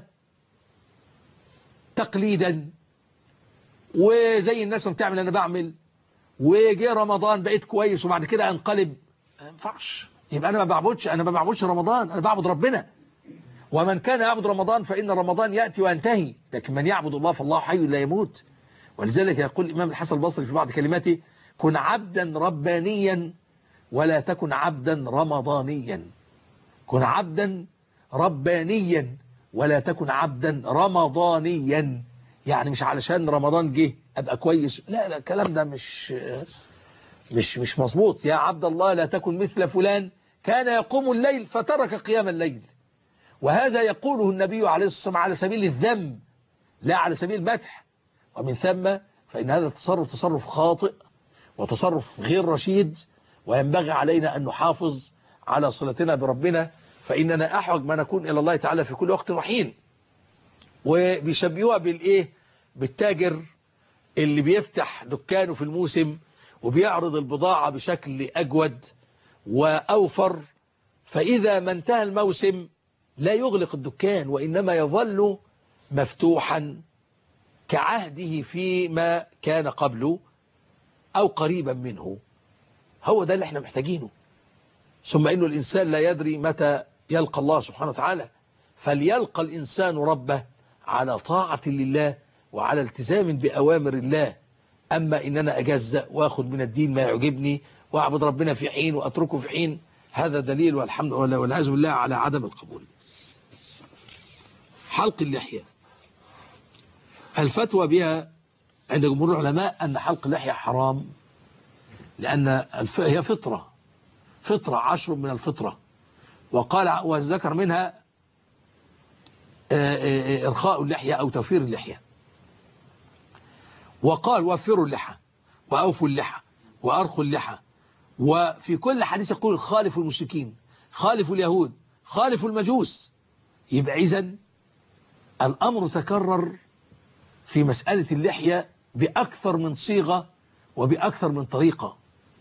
تقليدا وزي الناس ما بتعمل أنا بعمل وجي رمضان بقيت كويس وبعد كده انقلب ما ينفعش يبقى أنا ما بعبدش أنا ما بعبدش رمضان أنا بعبد ربنا ومن كان يعبد رمضان فإن رمضان يأتي وينتهي لكن من يعبد الله فالله حي لا يموت ولذلك يقول الإمام الحسن البصري في بعض كلماته كن عبدا ربانيا ولا تكن عبدا رمضانيا كن عبدا ربانيا ولا تكن عبدا رمضانيا يعني مش علشان رمضان جه ابقى كويس لا لا الكلام ده مش مش مش مظبوط يا عبد الله لا تكن مثل فلان كان يقوم الليل فترك قيام الليل وهذا يقوله النبي عليه الصلاة والسلام على سبيل الذم لا على سبيل المدح ومن ثم فإن هذا التصرف تصرف خاطئ وتصرف غير رشيد وينبغي علينا أن نحافظ على صلتنا بربنا فإننا أحوج ما نكون إلى الله تعالى في كل وقت وحين وبيشبهوها بالإيه بالتاجر اللي بيفتح دكانه في الموسم وبيعرض البضاعة بشكل أجود وأوفر فإذا ما انتهى الموسم لا يغلق الدكان وإنما يظل مفتوحا كعهده فيما كان قبله أو قريبا منه هو ده اللي احنا محتاجينه ثم إنه الإنسان لا يدري متى يلقى الله سبحانه وتعالى فليلقى الإنسان ربه على طاعة لله وعلى التزام بأوامر الله أما إن أنا أجزأ وأخذ من الدين ما يعجبني وأعبد ربنا في حين وأتركه في حين هذا دليل والحمد لله والعياذ بالله على عدم القبول حلق اللحية الفتوى بها عند جمهور العلماء أن حلق اللحية حرام لأن الف... هي فطرة فطرة عشر من الفطرة وقال وذكر منها إرخاء اللحية أو توفير اللحية وقال وفروا اللحى وأوفوا اللحى وأرخوا اللحى وفي كل حديث يقول خالفوا المشركين خالفوا اليهود خالفوا المجوس يبقى إذن الأمر تكرر في مسألة اللحية بأكثر من صيغة وبأكثر من طريقة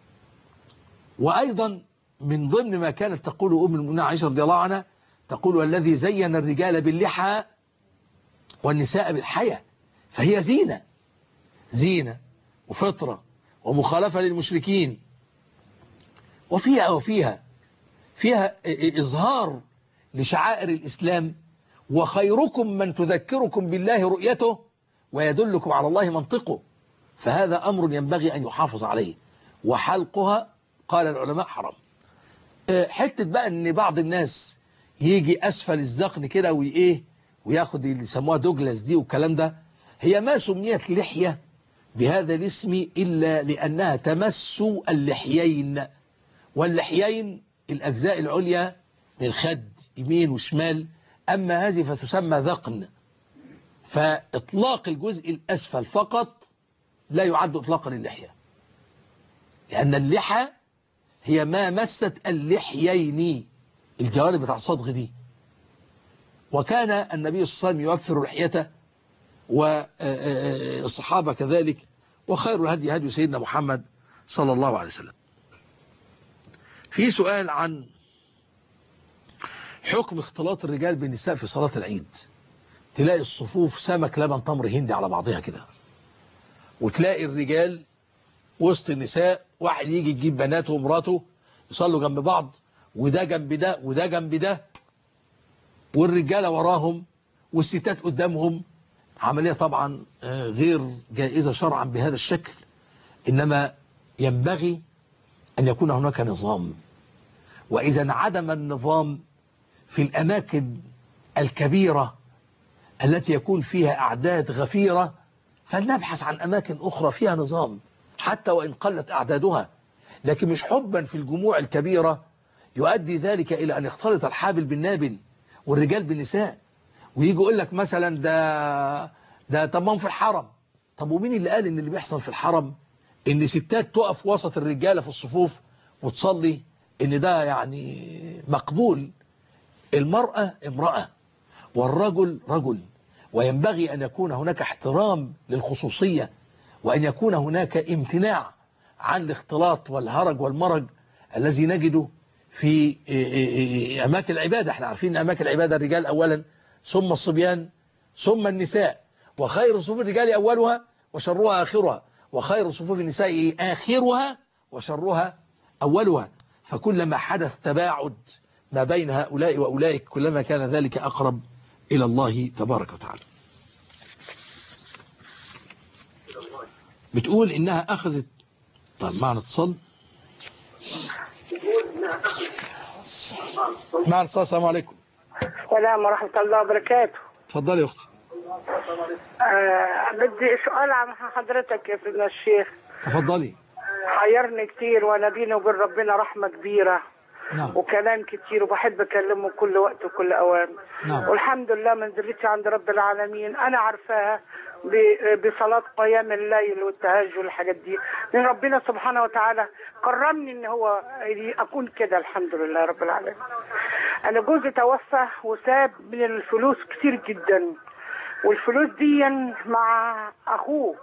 وأيضا من ضمن ما كانت تقول أم المؤمنين عائشة رضي الله عنها تقول والذي زين الرجال باللحى والنساء بالحياة فهي زينة زينة وفطرة ومخالفة للمشركين وفيها وفيها فيها إظهار لشعائر الإسلام وخيركم من تذكركم بالله رؤيته ويدلكم على الله منطقه فهذا أمر ينبغي أن يحافظ عليه وحلقها قال العلماء حرام حتة بقى أن بعض الناس يجي أسفل الزقن كده وإيه وياخد اللي يسموها دوجلاس دي والكلام ده هي ما سميت لحية بهذا الاسم إلا لأنها تمس اللحيين واللحيين الأجزاء العليا من الخد يمين وشمال أما هذه فتسمى ذقن فإطلاق الجزء الأسفل فقط لا يعد إطلاقا للحية لأن اللحى هي ما مست اللحيين الجوانب بتاع الصدغ دي وكان النبي صلى الله عليه وسلم يوفر لحيته والصحابة كذلك وخير الهدي هدي سيدنا محمد صلى الله عليه وسلم في سؤال عن حكم اختلاط الرجال بالنساء في صلاة العيد تلاقي الصفوف سمك لبن تمر هندي على بعضها كده وتلاقي الرجال وسط النساء واحد يجي يجيب بناته ومراته يصلوا جنب بعض وده جنب ده وده جنب ده والرجالة وراهم والستات قدامهم عملية طبعا غير جائزة شرعا بهذا الشكل إنما ينبغي أن يكون هناك نظام وإذا انعدم النظام في الأماكن الكبيرة التي يكون فيها أعداد غفيرة فلنبحث عن أماكن أخرى فيها نظام حتى وإن قلت أعدادها لكن مش حبا في الجموع الكبيرة يؤدي ذلك إلى أن يختلط الحابل بالنابل والرجال بالنساء ويجي يقول لك مثلا ده ده طب في الحرم طب ومين اللي قال ان اللي بيحصل في الحرم ان ستات تقف وسط الرجاله في الصفوف وتصلي ان ده يعني مقبول المرأة امرأة والرجل رجل وينبغي أن يكون هناك احترام للخصوصية وأن يكون هناك امتناع عن الاختلاط والهرج والمرج الذي نجده في أماكن العبادة احنا عارفين أماكن العبادة الرجال أولا ثم الصبيان ثم النساء وخير صفوف الرجال أولها وشرها آخرها وخير صفوف النساء آخرها وشرها أولها فكلما حدث تباعد ما بين هؤلاء وأولئك كلما كان ذلك أقرب إلى الله تبارك وتعالى بتقول إنها أخذت طيب معنا اتصال مع الاتصال السلام عليكم السلام ورحمة الله وبركاته اتفضلي يا اختي آه بدي سؤال عن حضرتك يا سيدنا الشيخ تفضلي حيرني كتير وانا بيني وبين ربنا رحمة كبيرة نعم وكلام كتير وبحب اكلمه كل وقت وكل اوان نعم. والحمد لله منزلتي عند رب العالمين انا عارفاها ب- بصلاة قيام الليل والتهجد والحاجات دي لان ربنا سبحانه وتعالى كرمني ان هو اكون كده الحمد لله رب العالمين انا جوزي توفى وساب من الفلوس كتير جدا والفلوس دي مع اخوه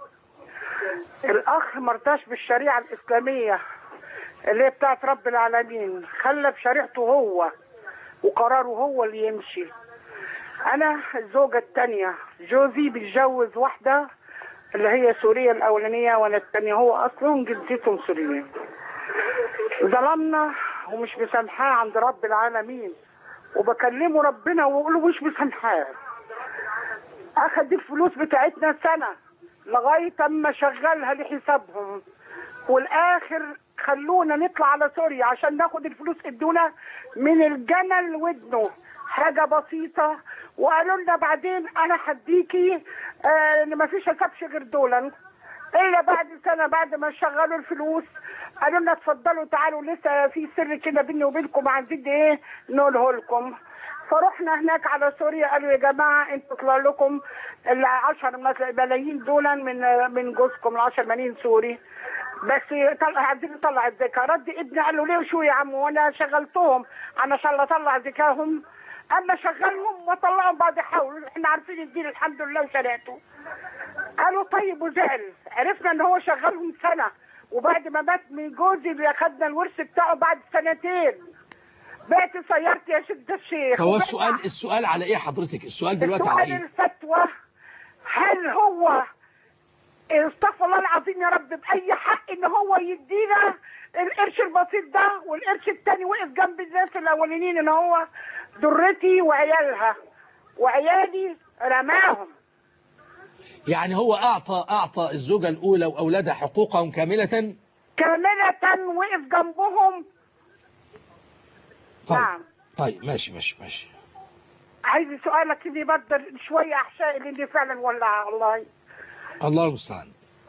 الاخ مرضاش بالشريعه الاسلاميه اللي هي بتاعت رب العالمين خلى بشريعته هو وقراره هو اللي يمشي انا الزوجه الثانيه جوزي بيتجوز واحده اللي هي سوريا الاولانيه وانا الثانيه هو اصلا جنسيتهم سوريين ظلمنا ومش مسامحاه عند رب العالمين وبكلمه ربنا واقول له مش مسامحاه اخد الفلوس بتاعتنا سنه لغايه اما شغلها لحسابهم والاخر خلونا نطلع على سوريا عشان ناخد الفلوس ادونا من الجمل ودنه حاجه بسيطه وقالوا لنا بعدين انا هديكي آه ان مفيش حسابش غير دولا الا بعد سنه بعد ما شغلوا الفلوس قالوا لنا اتفضلوا تعالوا لسه في سر كده بيني وبينكم عايزين ايه نقوله لكم فرحنا هناك على سوريا قالوا يا جماعه انتوا طلع لكم ال 10 ملايين دولا من من جوزكم ال 10 ملايين سوري بس طلع عايزين نطلع الزكاه رد ابني قال له ليه شو يا عم وانا شغلتهم انا شاء الله اطلع زكاهم اما شغلهم وطلعهم بعد حول احنا عارفين الدين الحمد لله وشريعته قالوا طيب وزعل عرفنا ان هو شغلهم سنه وبعد ما مات من جوزي اللي اخدنا الورث بتاعه بعد سنتين بعت سيارتي يا شد الشيخ هو وبعت السؤال السؤال على ايه حضرتك السؤال دلوقتي على السؤال ايه الفتوى هل هو استغفر الله العظيم يا رب بأي حق ان هو يدينا القرش البسيط ده والقرش التاني وقف جنب الناس الاولانيين ان هو ضرتي وعيالها وعيالي رماهم يعني هو اعطى اعطى الزوجة الاولى واولادها حقوقهم كاملة كاملة وقف جنبهم طيب نعم طيب ماشي ماشي ماشي عايز سؤالك اني بدر شوية احشائي لاني فعلا ولع والله الله المستعان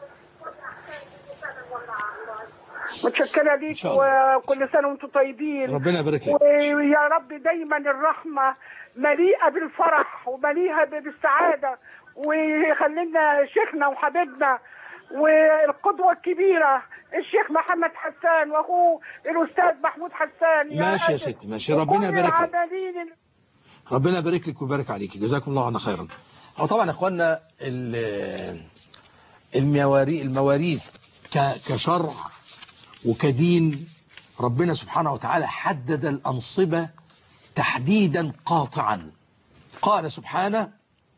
متشكرة ليك شاء الله. وكل سنة وانتم طيبين ربنا يبارك لك. ويا رب دايما الرحمة مليئة بالفرح ومليئة بالسعادة ويخلينا شيخنا وحبيبنا والقدوة الكبيرة الشيخ محمد حسان واخوه الاستاذ محمود حسان ماشي يا ستي ماشي ربنا وكل يبارك لك العاملين ربنا يبارك لك ويبارك عليك جزاكم الله عنا خيرا هو طبعا يا اخوانا ال- المواري المواريث ك- كشرع وكدين ربنا سبحانه وتعالى حدد الأنصبة تحديدا قاطعا قال سبحانه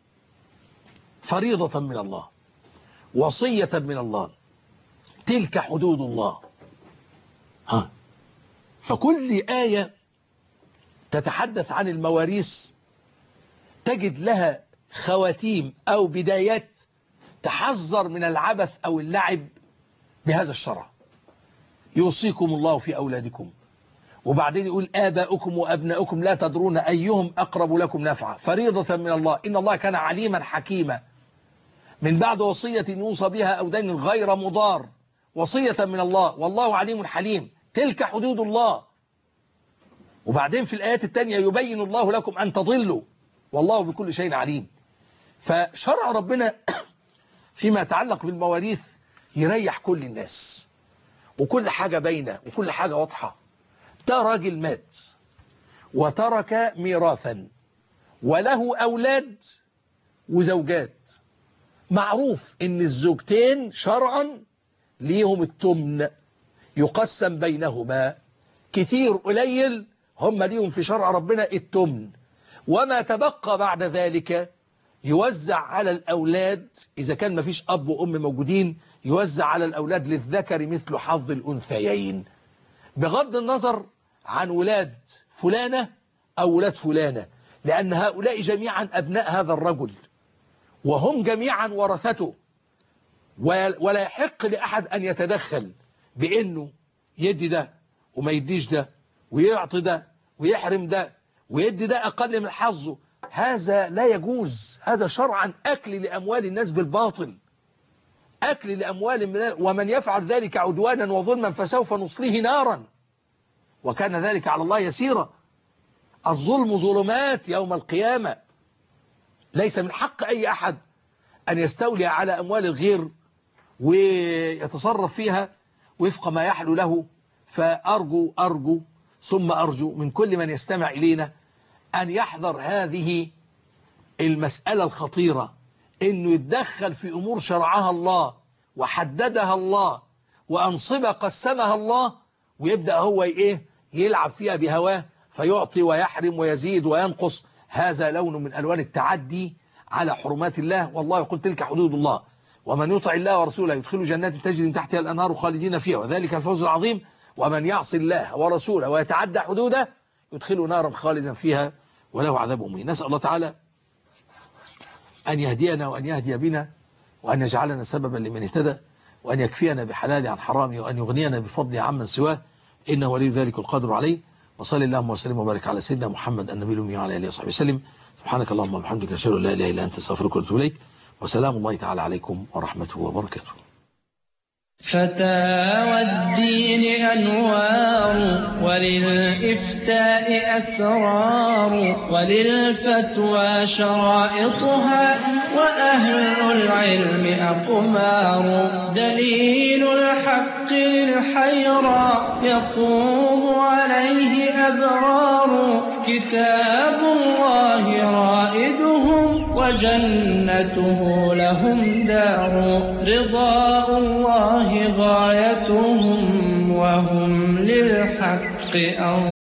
فريضة من الله وصية من الله تلك حدود الله ها فكل آية تتحدث عن المواريث تجد لها خواتيم أو بدايات تحذر من العبث أو اللعب بهذا الشرع يوصيكم الله في أولادكم وبعدين يقول آباؤكم وأبناؤكم لا تدرون أيهم أقرب لكم نفعا فريضة من الله إن الله كان عليما حكيما من بعد وصية يوصى بها أو دين غير مضار وصية من الله والله عليم حليم تلك حدود الله وبعدين في الآيات التانية يبين الله لكم أن تضلوا والله بكل شيء عليم فشرع ربنا فيما يتعلق بالمواريث يريح كل الناس وكل حاجة باينة وكل حاجة واضحة ده راجل مات وترك ميراثا وله أولاد وزوجات معروف ان الزوجتين شرعا ليهم التمن يقسم بينهما كتير قليل هم ليهم في شرع ربنا التمن وما تبقى بعد ذلك يوزع على الأولاد إذا كان ما فيش أب وأم موجودين يوزع على الأولاد للذكر مثل حظ الأنثيين بغض النظر عن ولاد فلانة أو ولاد فلانة لأن هؤلاء جميعا أبناء هذا الرجل وهم جميعا ورثته ولا يحق لأحد أن يتدخل بأنه يدي ده وما يديش ده ويعطي ده ويحرم ده ويدي ده أقل من حظه هذا لا يجوز هذا شرعا أكل لأموال الناس بالباطل أكل لأموال من ومن يفعل ذلك عدوانا وظلما فسوف نصليه نارا وكان ذلك على الله يسيرا الظلم ظلمات يوم القيامة ليس من حق أي أحد أن يستولي على أموال الغير ويتصرف فيها وفق ما يحلو له فأرجو أرجو ثم أرجو من كل من يستمع إلينا أن يحذر هذه المسألة الخطيرة أنه يتدخل في أمور شرعها الله وحددها الله وأنصبة قسمها الله ويبدأ هو إيه يلعب فيها بهواه فيعطي ويحرم ويزيد وينقص هذا لون من ألوان التعدي على حرمات الله والله يقول تلك حدود الله ومن يطع الله ورسوله يدخل جنات تجري من تحتها الأنهار خالدين فيها وذلك الفوز العظيم ومن يعص الله ورسوله ويتعدى حدوده يدخله نارا خالدا فيها وله عذاب مهين نسأل الله تعالى أن يهدينا وأن يهدي بنا وأن يجعلنا سببا لمن اهتدى وأن يكفينا بحلاله عن حرامه وأن يغنينا بفضله عمن سواه إنه ولي ذلك القدر عليه وصلى اللهم وسلم وبارك على سيدنا محمد النبي الأمي وعلى آله وصحبه وسلم سبحانك اللهم وبحمدك أشهد أن لا إله إلا أنت استغفرك وأتوب إليك وسلام الله تعالى عليكم ورحمته وبركاته فتاوى الدين أنوار وللإفتاء أسرار وللفتوى شرائطها وأهل العلم أقمار دليل الحق للحيرى يقوم عليه أبرار كتاب الله رائدهم وجنته لهم دار رضاء الله غايتهم وهم للحق أو